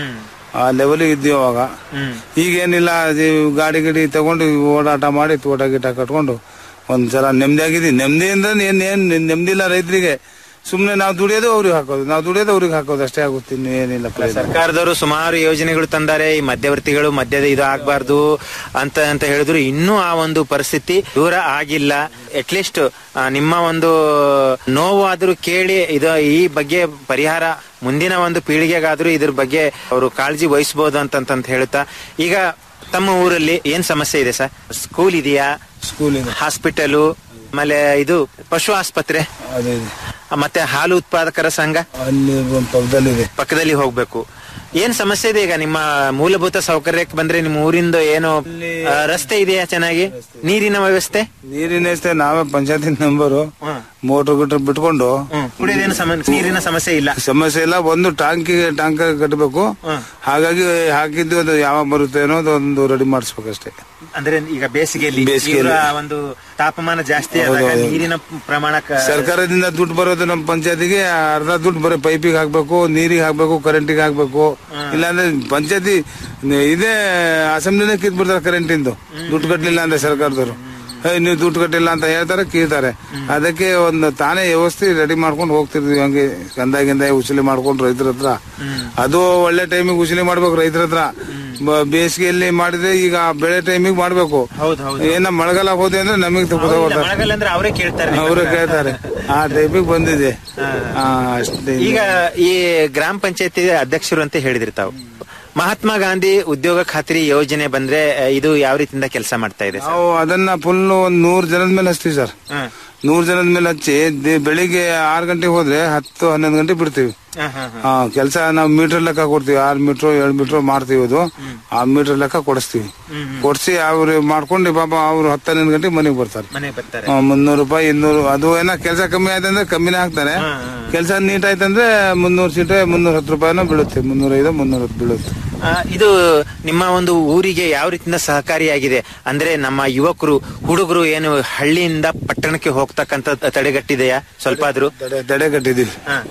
ಆ ಲೆವೆಲ್ ಇದ್ವಿ ಅವಾಗ ಈಗೇನಿಲ್ಲ ಅದು ಗಾಡಿ ಗಿಡಿ ತಗೊಂಡು ಓಡಾಟ ಮಾಡಿ ತೋಟ ಗಿಟ ಕಟ್ಕೊಂಡು ಒಂದ್ಸಲ ನೆಮ್ಮದಿ ಆಗಿದ್ವಿ ನೆಮ್ಮದಿಯಿಂದ ಏನ್ ಏನ್ ನೆಮ್ಮದಿ ಇಲ್ಲ ರೈತರಿಗೆ ಸುಮ್ನೆ ನಾವು ದುಡಿಯೋದು ಅವ್ರಿಗೆ ಹಾಕೋದು ನಾವು ದುಡಿಯೋದು ಅವ್ರಿಗೆ ಹಾಕೋದು ಅಷ್ಟೇ ಆಗುತ್ತೆ ಇನ್ನು ಏನಿಲ್ಲ ಪ್ರಯೋಜನ. ಸರ್ಕಾರದವರು ಸುಮಾರು ಯೋಜನೆಗಳು ತಂದಾರೆ ಈ ಮಧ್ಯವರ್ತಿಗಳು ಮಧ್ಯದ ಇದು ಆಗ್ಬಾರ್ದು ಅಂತ ಅಂತ ಹೇಳಿದ್ರು ಇನ್ನೂ ಆ ಒಂದು ಪರಿಸ್ಥಿತಿ ದೂರ ಆಗಿಲ್ಲ ಅಟ್ಲೀಸ್ಟ್ ನಿಮ್ಮ ಒಂದು ನೋವು ಆದ್ರೂ ಕೇಳಿ ಇದು ಈ ಬಗ್ಗೆ ಪರಿಹಾರ ಮುಂದಿನ ಒಂದು ಪೀಳಿಗೆಗಾದ್ರೂ ಇದ್ರ ಬಗ್ಗೆ ಅವರು ಕಾಳಜಿ ವಹಿಸಬಹುದು ಅಂತ ಹೇಳುತ್ತಾ ಈಗ ತಮ್ಮ ಊರಲ್ಲಿ ಏನ್ ಸಮಸ್ಯೆ ಇದೆ ಸರ್ ಸ್ಕೂಲ್ ಇದೆಯಾ ಸ್ಕೂಲ್ ಇದೆ ಹಾಸ್ಪಿಟಲು ಆಮೇಲೆ ಇದು ಪಶು ಆಸ್ಪತ್ರೆ ಅದೇ ಇದೆ ಮತ್ತೆ ಹಾಲು ಉತ್ಪಾದಕರ ಸಂಘ ಅಲ್ಲಿ ಒಂದು ಪಕ್ಕದಲ್ಲಿದೆ ಪಕ್ಕದಲ್ಲಿ ಹೋಗ್ಬೇಕು ಏನ್ ಸಮಸ್ಯೆ ಇದೆ ಈಗ ನಿಮ್ಮ ಮೂಲಭೂತ ಸೌಕರ್ಯಕ್ಕೆ ಬಂದ್ರೆ ನಿಮ್ಮ ಊರಿಂದ ಏನು ಆ, ರಸ್ತೆ ಇದೆಯಾ ಚೆನ್ನಾಗಿ ನೀರಿನ ವ್ಯವಸ್ಥೆ ನೀರಿನ ವ್ಯವಸ್ಥೆ ನಾವೇ ಪಂಚಾಯತಿ ನಂಬರು ಮೋಟರ್ ಗಿಟ್ರ್ ಬಿಟ್ಕೊಂಡು ಕುಡಿಯೋದೇನು ಸಮ- ನೀರಿನ ಸಮಸ್ಯೆ ಇಲ್ಲ ಸಮಸ್ಯೆ ಇಲ್ಲ ಒಂದು ಟಾಂಕಿ ಟ್ಯಾಂಕ್ ಕಟ್ಟಬೇಕು ಹಾಗಾಗಿ ಹಾಕಿದ್ದು ಅದು ಯಾವಾಗ ಬರುತ್ತೆ ಅನ್ನೋದು ಒಂದು ರೆಡಿ ಮಾಡಿಸ್ಬೇಕಷ್ಟೇ ಅಂದ್ರೆ ಈಗ ಬೇಸಿಗೆಯಲ್ಲಿ ಬೇಸಿಗೆಯಲ್ಲಿ. ತೀವ್ರ ಒಂದು ತಾಪಮಾನ ಜಾಸ್ತಿ ಆದಾಗ ಹೌದೌದು. ನೀರಿನ ಪ್ರಮಾಣ ಕ- ಸರ್ಕಾರದಿಂದ ದುಡ್ಡು ಬರೋದು ನಮ್ಮ ಪಂಚಾಯತಿಗೆ ಅರ್ಧ ದುಡ್ಡು ಬರೋ ಪೈಪಿಗೆ ಹಾಕ್ಬೇಕು ನೀರಿಗೆ ಹಾಕ್ಬೇಕು ಕರೆಂಟಿಗೆ ಹಾಕ್ಬೇಕು ಇಲ್ಲಾಂದ್ರೆ ಪಂಚಾಯತಿ ಇದೇ ಅಸೆಂಬ್ಲಿನೇ ಕಿತ್ ಬಿಡ್ತಾರೆ ಕರೆಂಟಿಂದು ದುಡ್ಡು ಕಟ್ಟಲಿಲ್ಲ ಅಂದ್ರೆ ಸರ್ಕಾರದವರು ಏ, ನೀವು ದುಡ್ಡು ಕಟ್ಟಿಲ್ಲ ಅಂತ ಹೇಳ್ತಾರೆ ಕೀಳ್ತಾರೆ ಅದಕ್ಕೆ ಒಂದು ತಾನೇ ವ್ಯವಸ್ಥೆ ರೆಡಿ ಮಾಡ್ಕೊಂಡು ಹೋಗ್ತಿರ್ತೀವಿ ಹಂಗೆ ಕಂದಾಯ ಗಿಂದಾಯ ಉಸಿಲಿ ಮಾಡ್ಕೊಂಡು ರೈತರ ಹತ್ರ ಅದು ಒಳ್ಳೆ ಟೈಮಿಗೆ ಉಸಿಲಿ ಮಾಡ್ಬೇಕು ರೈತರ ಹತ್ರ ಬ- ಬೇಸಿಗೆಯಲ್ಲಿ ಮಾಡಿದ್ರೆ ಈಗ ಬೆಳೆ ಟೈಮಿಗೆ ಮಾಡ್ಬೇಕು ಏನ ಮಳೆಗಾಲ ಹೋದೆ ಅಂದ್ರೆ ನಮಗೆ ಇಲ್ಲ, ತಗೋತಾರೆ ಮಳೆಗಾಲ ಅಂದ್ರೆ ಅವರೇ ಕೇಳ್ತಾರೆ ನಿಮ್ಮ ಅವರೇ ಹತ್ರ. ಕೇಳ್ತಾರೆ ಆ ಟೈಪಿಗೆ ಬಂದಿದೆ ಆ, ಅಷ್ಟೇ ಈಗ ಈ ಗ್ರಾಮ ಪಂಚಾಯತಿ ಅಧ್ಯಕ್ಷರು ಅಂತ ಹೇಳಿದ್ರಿ ತಾವು ಮಹಾತ್ಮ ಗಾಂಧಿ ಉದ್ಯೋಗ ಖಾತ್ರಿ ಯೋಜನೆ ಬಂದ್ರೆ ಆ, ಇದು ಯಾವ ರೀತಿಯಿಂದ ಕೆಲಸ ಮಾಡ್ತಾ ಇದೆ ಸರ್? ನಾವು ಅದನ್ನ ಫುಲ್ ಒಂದ್ ನೂರ್ ಜನದ ಮೇಲೆ ಹಚ್ತೀವಿ ಸರ್ ನೂರ್ ಜನದ ಮೇಲೆ ಹಚ್ಚಿ ದಿ- ಬೆಳಿಗ್ಗೆ ಆರು ಗಂಟೆಗೆ ಹೋದ್ರೆ ಹತ್ತು ಹನ್ನೊಂದು ಗಂಟೆ ಬಿಡ್ತೀವಿ ಹಾ ಕೆಲಸ ನಾವು ಮೀಟರ್ ಲೆಕ್ಕ ಕೊಡ್ತೀವಿ ಆರ್ ಮೀಟರ್ ಏಳು ಮೀಟರ್ ಮಾಡ್ತೀವಿ ಅದು ಆ ಮೀಟರ್ ಲೆಕ್ಕ ಕೊಡಿಸ್ತೀವಿ ಕೊಡ್ಸಿ ಅವ್ರು ಮಾಡ್ಕೊಂಡು ಪಾಪ ಅವ್ರು ಹತ್ತು ಹನ್ನೊಂದು ಗಂಟೆ ಮನೆಗೆ ಬರ್ತಾರೆ ಮನೆ ಬರ್ತಾರೆ ಆ, ಮುನ್ನೂರು ರೂಪಾಯಿ ಇನ್ನೂರು ಅದು ಏನೋ ಕೆಲಸ ಕಮ್ಮಿ ಆಯ್ತು ಅಂದ್ರೆ ಕಮ್ಮಿನೇ ಹಾಕ್ತಾರೆ ಕೆಲಸ ನೀಟ್ ಆಯ್ತಂದ್ರೆ ಮುನ್ನೂರು ಸೀಟೆ ಮುನ್ನೂರ ಹತ್ತು ರೂಪಾಯಿನೂ ಬೀಳುತ್ತೆ ಮುನ್ನೂರೈದು ಮುನ್ನೂರ ಹತ್ತು ಬೀಳುತ್ತೆ ಆ, ಇದು ನಿಮ್ಮ ಒಂದು ಊರಿಗೆ ಯಾವ ರೀತಿಯಿಂದ ಸಹಕಾರಿಯಾಗಿದೆ ಅಂದ್ರೆ ನಮ್ಮ ಯುವಕರು ಹುಡುಗರು ಏನು ಹಳ್ಳಿಯಿಂದ ಪಟ್ಟಣಕ್ಕೆ ಹೋಗ್ತಕ್ಕಂತ ತಡೆಗಟ್ಟಿದೆಯಾ ಸ್ವಲ್ಪ ಆದ್ರೂ ತಡೆ ತಡೆ ಕಟ್ಟಿದೀವಿ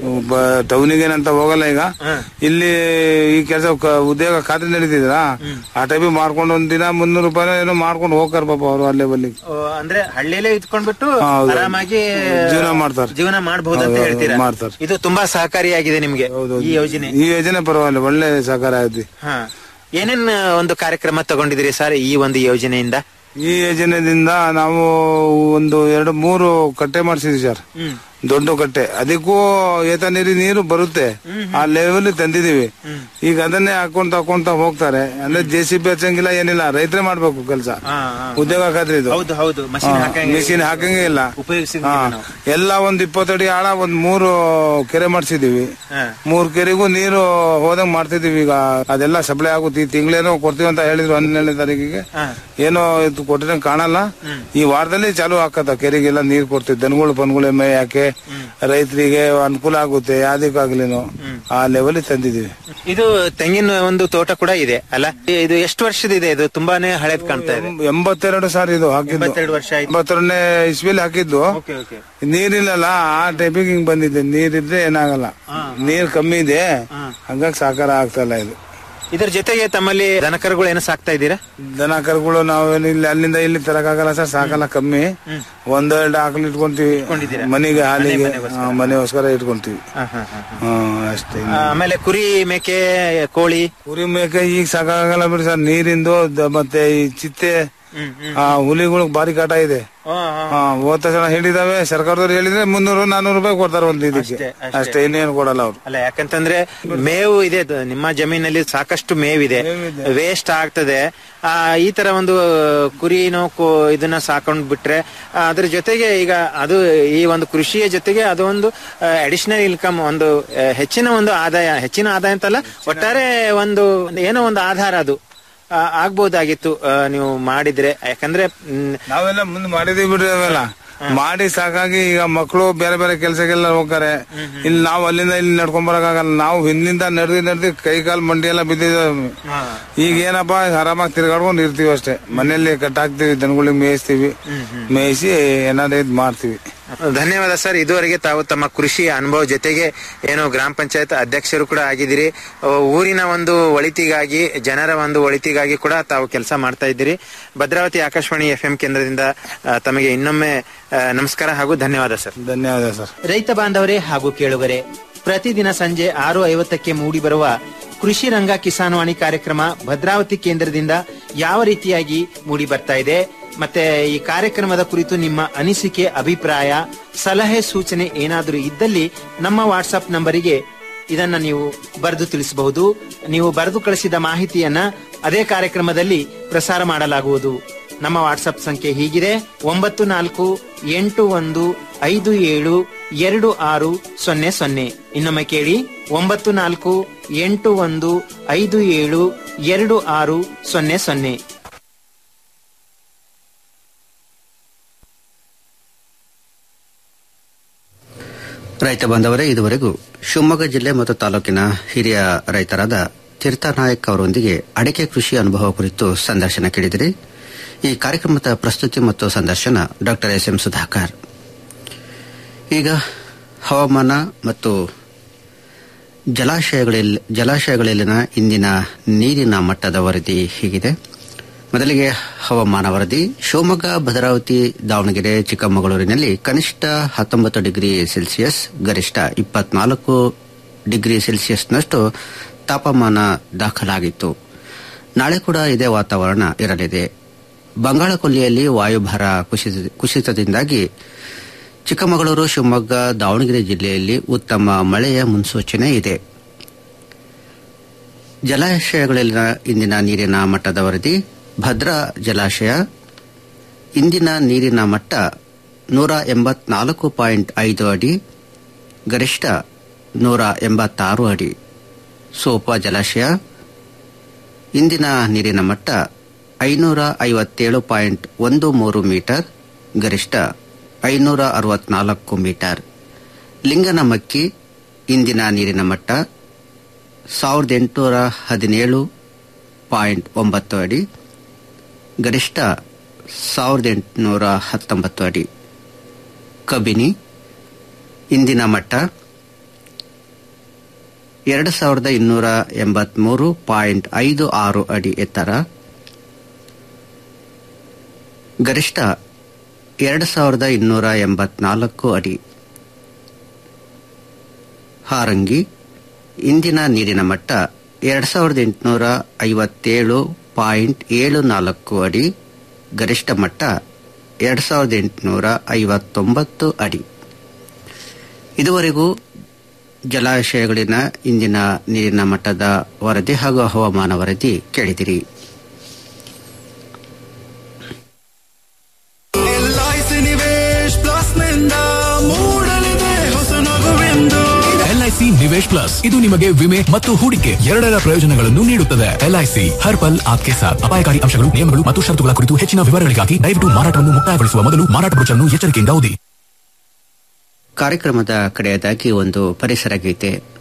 ಟೌನಿಗೆ ಏನಂತ ಹೋಗಲ್ಲ ಈಗ ಇಲ್ಲಿ ಈ ಕೆಲಸ ಉದ್ಯೋಗ ಖಾತೆ ನಡೀತಿದ್ರ ಆ ಟೈಪಿಗೆ ಮಾಡ್ಕೊಂಡು ಒಂದ್ ದಿನ ಮುನ್ನೂರು ರೂಪಾಯಿ ಏನೋ ಮಾಡ್ಕೊಂಡು ಹೋಗ್ತಾರ ಪಾಪ ಅವರು ಅಲ್ಲೇ ಬಲ್ಲಿ ಓ, ಅಂದ್ರೆ ಹಳ್ಳಿಯಲ್ಲೇ ಇದ್ಕೊಂಡ್ಬಿಟ್ಟು ಹೌದು. ಆರಾಮಾಗಿ ಜೀವನ ಮಾಡ್ತಾರೆ. ಜೀವನ ಮಾಡಬಹುದು ಅಂತ ಹೌದು, ಹೇಳ್ತೀರಾ ಮಾಡ್ತಾರೆ. ಇದು ತುಂಬಾ ಸಹಕಾರಿಯಾಗಿದೆ ನಿಮ್ಗೆ ಈ ಯೋಜನೆ ಈ ಯೋಜನೆ ಪರವಾಗಿಲ್ಲ ಒಳ್ಳೆ ಸಹಕಾರ ಆಯ್ತು ಹಾ ಏನೇನ್ ಒಂದು ಕಾರ್ಯಕ್ರಮ ತಗೊಂಡಿದ್ದೀರಿ ಸರ್ ಈ ಒಂದು ಯೋಜನೆಯಿಂದ ಈ ಯೋಜನೆದಿಂದ ನಾವು ಒಂದು ಎರಡು ಮೂರು ಕಟ್ಟೆ ಮಾಡಿಸಿದ್ವಿ ಸರ್ ದೊಡ್ಡ ಕಟ್ಟೆ ಅದಕ್ಕೂ ಏತ ನೀರಿ ನೀರು ಬರುತ್ತೆ ಆ ಲೆವೆಲ್ ತಂದಿದೀವಿ ಈಗ ಅದನ್ನೇ ಹಾಕೊಂತ ಹಾಕೊಂತ ಹೋಗ್ತಾರೆ ಅಂದ್ರೆ ಜೆ ಸಿ ಬಿ ಹಚ್ಚಂಗಿಲ್ಲ ಏನಿಲ್ಲ ರೈತರೇ ಮಾಡ್ಬೇಕು ಕೆಲಸ ಉದ್ಯೋಗ ಖಾತ್ರಿ ಇದು ಹೌದು ಹೌದು ಮಷಿನ್ ಹಾಕಂಗೆ ಮಿಷಿನ್ ಹಾಕಂಗೆ ಇಲ್ಲ ಉಪಯೋಗಿಸಿದ್ವಿ ಹಾ. ನಾವು. ಎಲ್ಲ ಒಂದ್ ಇಪ್ಪತ್ತಡಿ ಆಳ ಒಂದ್ ಮೂರು ಕೆರೆ ಮಾಡ್ಸಿದೀವಿ ಹಾ. ಮೂರ್ ಕೆರೆಗೂ ನೀರು ಹೋದಂಗ್ ಮಾಡ್ತಿದೀವಿ ಈಗ ಅದೆಲ್ಲ ಸಪ್ಲೈ ಆಗುತ್ತೆ ಈ ತಿಂಗಳೇನೋ ಕೊಡ್ತೀವಿ ಅಂತ ಹೇಳಿದ್ರು ಹನ್ನೆರಡನೇ ತಾರೀಕಿಗೆ ಏನೋ ಇದು ಕೊಟ್ಟಿರಂಗ್ ಕಾಣಲ್ಲ ಈ ವಾರದಲ್ಲಿ ಚಾಲು ಹಾಕತ್ತ ಕೆರೆಗೆಲ್ಲ ನೀರ್ ಕೊಡ್ತೀವಿ ದನಗಳು ಪನ್ಗಳು ಮೇ ಯಾಕೆ ರೈತರಿಗೆ ಅನುಕೂಲ ಆಗುತ್ತೆ ಯಾವ್ದಕ್ಕಾಗ್ಲಿನೂ ಆ ಲೆವೆಲ್ ತಂದಿದೀವಿ ಇದು ತೆಂಗಿನ ಒಂದು ತೋಟ ಕೂಡ ಇದೆ ಅಲ್ಲ ಇದು ಎಷ್ಟು ವರ್ಷದ ಇದೆ ಇದು ತುಂಬಾನೇ ಹಳೇದ್ ಕಾಣ್ತಾ ಇದೆ ಎಂಬತ್ತೆರಡು ಸಾರಿ ಇದು ಹಾಕಿದ್ದು ಎಂಬತ್ತೆರಡು ವರ್ಷ ಆಯ್ತು ಎಂಬತ್ತೆರಡನೇ ಇಸ್ವಿಲಿ ಹಾಕಿದ್ದು ಓಕೆ ಓಕೆ ನೀರಿಲ್ಲಲ್ಲ ಆ ಟೈಪಿಗೆ ಹಿಂಗ್ ಬಂದಿದೆ ನೀರಿದ್ರೆ ಏನಾಗಲ್ಲ ನೀರ್ ಕಮ್ಮಿ ಇದೆ ಹಂಗಾಗಿ ಸಾಕಾರ ಆಗ್ತಾ ಇಲ್ಲ ಇದು ಇದ್ರ ಜೊತೆಗೆ ತಮ್ಮಲ್ಲಿ ದನಕರುಗಳು ಏನು ಸಾಕ್ತಾ ಇದ್ದೀರಾ ದನ ಕರುಗಳು ನಾವು ಇಲ್ಲಿ ಅಲ್ಲಿಂದ ಇಲ್ಲಿ ತರಕಾಗಲ್ಲ ಸರ್ ಸಾಕಲ್ಲ ಕಮ್ಮಿ ಒಂದೆರಡು ಆಕಳು ಇಟ್ಕೊಂತೀವಿ ಮನೆಗೆ ಹಾಲಿಗೆ ಹಾ, ಮನೆಗೋಸ್ಕರ ಇಟ್ಕೊಂತೀವಿ ಹ್ಮ್ ಅಷ್ಟೇ ಆ, ಆಮೇಲೆ ಕುರಿ ಮೇಕೆ ಕೋಳಿ ಕುರಿ ಮೇಕೆ ಈಗ ಸಾಕಾಗಲ್ಲ ಬಿಡಿ ಸರ್ ನೀರಿಂದು ದ- ಮತ್ತೆ ಈ ಚಿತ್ತೆ ಆ ಹುಲಿಗಳು ಭಾರಿ ಕಾಟ ಇದೆ ಹಾ ಹೋದ ತಕ್ಷಣ ಹಿಡಿದಾವೆ ಸರ್ಕಾರದವ್ರು ಹೇಳಿದ್ರೆ ಮುನ್ನೂರು ನಾನೂರು ರೂಪಾಯಿ ಕೊಡ್ತಾರೆ ಒಂದು ಇದಕ್ಕೆ ಅಷ್ಟೇ ಇನ್ನೇನು ಕೊಡಲ್ಲ ಅವ್ರು ಅಲ್ಲ ಯಾಕಂತಂದ್ರೆ ಮೇವು ಇದೆ ದ- ನಿಮ್ಮ ಜಮೀನಲ್ಲಿ ಸಾಕಷ್ಟು ಮೇವಿದೆ ವೇಸ್ಟ್ ಆಗ್ತದೆ ಆ ಈ ತರ ಒಂದು ಕುರಿನೋ ಕೋ ಇದನ್ನ ಸಾಕೊಂಡ್ ಬಿಟ್ರೆ ಆ, ಅದ್ರ ಜೊತೆಗೆ ಈಗ ಅದು ಈ ಒಂದು ಕೃಷಿಯ ಜೊತೆಗೆ ಅದು ಒಂದು ಅಡಿಷನಲ್ ಇನ್ಕಮ್ ಒಂದು ಆ, ಹೆಚ್ಚಿನ ಒಂದು ಆದಾಯ ಹೆಚ್ಚಿನ ಆದಾಯ ಅಂತಲ್ಲ ಒಟ್ಟಾರೆ ಒಂದು ಏನೋ ಒಂದು ಆಧಾರ ಅದು ಆ, ಆಗ್ಬೋದಾಗಿತ್ತು ಆ, ನೀವು ಮಾಡಿದ್ರೆ ಯಾಕಂದ್ರೆ ಮ್, ನಾವೆಲ್ಲ ಮುಂದೆ ಮಾಡಿದೀವಿ ಬಿಡ್ರಿ ಅವೆಲ್ಲ ಮಾಡಿ ಸಾಕಾಗಿ ಈಗ ಮಕ್ಕಳು ಬೇರೆ ಬೇರೆ ಕೆಲಸಕ್ಕೆಲ್ಲ ಹೋಗ್ತಾರೆ ಇಲ್ಲಿ ನಾವು ಅಲ್ಲಿಂದ ಇಲ್ಲಿ ನಡ್ಕೊಂಡ್ ಬರಕ್ಕಾಗಲ್ಲ ನಾವು ಹಿಂದಿಂದ ನಡೆದಿ ನಡೆದಿ ಕೈ ಕಾಲು ಮಂಡಿ ಎಲ್ಲ ಬಿದ್ದಿದ್ದಾವೆ ಈಗ ಏನಪ್ಪಾ ಆರಾಮಾಗಿ ತಿರ್ಗಾಡ್ಕೊಂಡು ಇರ್ತೀವಿ ಅಷ್ಟೇ ಮನೆಯಲ್ಲಿ ಕಟ್ಟಾಕ್ತಿವಿ ದನಗಳಿಗೆ ಮೇಯಿಸ್ತೀವಿ ಮೇಯಿಸಿ ಏನಾದ್ರು ಇದ್ ಮಾಡ್ತೀವಿ ಧನ್ಯವಾದ ಸರ್ ಇದುವರೆಗೆ ತಾವು ತಮ್ಮ ಕೃಷಿ ಅನುಭವ ಜೊತೆಗೆ ಏನು ಗ್ರಾಮ ಪಂಚಾಯತ್ ಅಧ್ಯಕ್ಷರು ಕೂಡ ಆಗಿದ್ದೀರಿ ಆ, ಊರಿನ ಒಂದು ಒಳಿತಿಗಾಗಿ ಜನರ ಒಂದು ಒಳಿತಿಗಾಗಿ ಕೂಡ ತಾವು ಕೆಲಸ ಮಾಡ್ತಾ ಇದ್ದೀರಿ ಭದ್ರಾವತಿ ಆಕಾಶವಾಣಿ ಎಫ್ ಕೇಂದ್ರದಿಂದ ಆ, ತಮಗೆ ಇನ್ನೊಮ್ಮೆ ಆ, ನಮಸ್ಕಾರ ಹಾಗೂ ಧನ್ಯವಾದ ಸರ್ ಧನ್ಯವಾದ ಸರ್ ರೈತ ಬಾಂಧವರೇ ಹಾಗೂ ಕೇಳುಗರೆ ಪ್ರತಿದಿನ ಸಂಜೆ ಆರು ಐವತ್ತಕ್ಕೆ ಮೂಡಿ ಬರುವ ಕೃಷಿ ರಂಗ ಕಿಸಾನ್ವಾಣಿ ಕಾರ್ಯಕ್ರಮ ಭದ್ರಾವತಿ ಕೇಂದ್ರದಿಂದ ಯಾವ ರೀತಿಯಾಗಿ ಮೂಡಿ ಬರ್ತಾ ಇದೆ ಮತ್ತೆ ಈ ಕಾರ್ಯಕ್ರಮದ ಕುರಿತು ನಿಮ್ಮ ಅನಿಸಿಕೆ ಅಭಿಪ್ರಾಯ ಸಲಹೆ ಸೂಚನೆ ಏನಾದರೂ ಇದ್ದಲ್ಲಿ ನಮ್ಮ ವಾಟ್ಸ್ಆಪ್ ನಂಬರಿಗೆ ಇದನ್ನ ನೀವು ಬರೆದು ತಿಳಿಸಬಹುದು ನೀವು ಬರೆದು ಕಳಿಸಿದ ಮಾಹಿತಿಯನ್ನ ಅದೇ ಕಾರ್ಯಕ್ರಮದಲ್ಲಿ ಪ್ರಸಾರ ಮಾಡಲಾಗುವುದು ನಮ್ಮ ವಾಟ್ಸ್ಆಪ್ ಸಂಖ್ಯೆ ಹೀಗಿದೆ ಒಂಬತ್ತು ನಾಲ್ಕು ಎಂಟು ಒಂದು ಐದು ಏಳು ಎರಡು ಆರು ಸೊನ್ನೆ ಸೊನ್ನೆ ಇನ್ನೊಮ್ಮೆ ಕೇಳಿ ಒಂಬತ್ತು ನಾಲ್ಕು ಎಂಟು ಒಂದು ಐದು ಏಳು ಎರಡು ಆರು ಸೊನ್ನೆ ಸೊನ್ನೆ ರೈತ ಬಾಂಧವರೇ ಇದುವರೆಗೂ ಶಿವಮೊಗ್ಗ ಜಿಲ್ಲೆ ಮತ್ತು ತಾಲೂಕಿನ ಹಿರಿಯ ರೈತರಾದ ತೀರ್ಥನಾಯಕ್ ಅವರೊಂದಿಗೆ ಅಡಿಕೆ ಕೃಷಿ ಅನುಭವ ಕುರಿತು ಸಂದರ್ಶನ ಕೇಳಿದಿರಿ ಈ ಕಾರ್ಯಕ್ರಮದ ಪ್ರಸ್ತುತಿ ಮತ್ತು ಸಂದರ್ಶನ ಡಾಕ್ಟರ್ ಎಸ್ ಎಂ ಸುಧಾಕರ್ ಈಗ ಹವಾಮಾನ ಮತ್ತು ಜಲಾಶಯಗಳಲ್ಲಿ ಜಲಾಶಯಗಳಲ್ಲಿನ ಇಂದಿನ ನೀರಿನ ಮಟ್ಟದ ವರದಿ ಹೀಗಿದೆ ಮೊದಲಿಗೆ ಹವಾಮಾನ ವರದಿ ಶಿವಮೊಗ್ಗ ಭದ್ರಾವತಿ ದಾವಣಗೆರೆ ಚಿಕ್ಕಮಗಳೂರಿನಲ್ಲಿ ಕನಿಷ್ಠ ಹತ್ತೊಂಬತ್ತು ಡಿಗ್ರಿ ಸೆಲ್ಸಿಯಸ್ ಗರಿಷ್ಠ ಇಪ್ಪತ್ನಾಲ್ಕು ಡಿಗ್ರಿ ಸೆಲ್ಸಿಯಸ್ನಷ್ಟು ತಾಪಮಾನ ದಾಖಲಾಗಿತ್ತು ನಾಳೆ ಕೂಡ ಇದೇ ವಾತಾವರಣ ಇರಲಿದೆ ಬಂಗಾಳಕೊಲ್ಲಿಯಲ್ಲಿ ವಾಯುಭಾರ ಕುಸಿತ- ಕುಸಿತದಿಂದಾಗಿ ಚಿಕ್ಕಮಗಳೂರು ಶಿವಮೊಗ್ಗ ದಾವಣಗೆರೆ ಜಿಲ್ಲೆಯಲ್ಲಿ ಉತ್ತಮ ಮಳೆಯ ಮುನ್ಸೂಚನೆ ಇದೆ ಜಲಾಶಯಗಳಲ್ಲಿನ ಇಂದಿನ ನೀರಿನ ಮಟ್ಟದ ವರದಿ ಭದ್ರಾ ಜಲಾಶಯ ಇಂದಿನ ನೀರಿನ ಮಟ್ಟ ನೂರ ಎಂಬತ್ನಾಲ್ಕು ಪಾಯಿಂಟ್ ಐದು ಅಡಿ ಗರಿಷ್ಠ ನೂರ ಎಂಬತ್ತಾರು ಅಡಿ ಸೋಪ ಜಲಾಶಯ ಇಂದಿನ ನೀರಿನ ಮಟ್ಟ ಐನೂರ ಐವತ್ತೇಳು ಪಾಯಿಂಟ್ ಒಂದು ಮೂರು ಮೀಟರ್ ಗರಿಷ್ಠ ಐನೂರ ಅರವತ್ನಾಲ್ಕು ಮೀಟರ್ ಲಿಂಗನಮಕ್ಕಿ ಇಂದಿನ ನೀರಿನ ಮಟ್ಟ ಸಾವಿರದ ಎಂಟುನೂರ ಹದಿನೇಳು ಪಾಯಿಂಟ್ ಒಂಬತ್ತು ಅಡಿ ಗರಿಷ್ಠ ಸಾವಿರದ ಎಂಟುನೂರ ಹತ್ತೊಂಬತ್ತು ಅಡಿ ಕಬಿನಿ ಇಂದಿನ ಮಟ್ಟ ಎರಡು ಸಾವಿರದ ಇನ್ನೂರ ಎಂಬತ್ಮೂರು ಪಾಯಿಂಟ್ ಐದು ಆರು ಅಡಿ ಎತ್ತರ ಗರಿಷ್ಠ ಎರಡು ಸಾವಿರದ ಇನ್ನೂರ ಎಂಬತ್ನಾಲ್ಕು ಅಡಿ ಹಾರಂಗಿ ಇಂದಿನ ನೀರಿನ ಮಟ್ಟ ಎರಡು ಸಾವಿರದ ಎಂಟುನೂರ ಐವತ್ತೇಳು ಪಾಯಿಂಟ್ ಏಳು ನಾಲ್ಕು ಅಡಿ ಗರಿಷ್ಠ ಮಟ್ಟ ಎರಡು ಸಾವಿರದ ಎಂಟುನೂರ ಐವತ್ತೊಂಬತ್ತು ಅಡಿ ಇದುವರೆಗೂ ಜಲಾಶಯಗಳಿನ ಇಂದಿನ ನೀರಿನ ಮಟ್ಟದ ವರದಿ ಹಾಗೂ ಹವಾಮಾನ ವರದಿ ಕೇಳಿದಿರಿ ಎಲ್ಐಸಿ ನಿವೇಶ್ ಪ್ಲಸ್ ನಿಂದ ಮೂಡಲಿದೆ ಹೊಸ ನಗುವೆಂದು ಎಲ್ಐಸಿ ನಿವೇಶ್ ಪ್ಲಸ್ ಇದು ನಿಮಗೆ ವಿಮೆ ಮತ್ತು ಹೂಡಿಕೆ ಎರಡರ ಪ್ರಯೋಜನಗಳನ್ನು ನೀಡುತ್ತದೆ ಎಲ್ಐಸಿ ಹರ್ ಪಲ್ ಆಪ್ಕೆ ಸಾಥ್ ಅಪಾಯಕಾರಿ ಅಂಶಗಳು ನಿಯಮಗಳು ಮತ್ತು ಷರತ್ತುಗಳ ಕುರಿತು ಹೆಚ್ಚಿನ ವಿವರಗಳಿಗಾಗಿ ದಯವಿಟ್ಟು ಮಾರಾಟವನ್ನು ಮುಕ್ತಾಯಗೊಳಿಸುವ ಮೊದಲು ಮಾರಾಟ ಬ್ರೋಚರ್ನ್ನು ಎಚ್ಚರಿಕೆಯಿಂದ ಓದಿ ಕಾರ್ಯಕ್ರಮದ ಕಡೆಯದಾಗಿ ಒಂದು ಪರಿಸರ ಗೀತೆ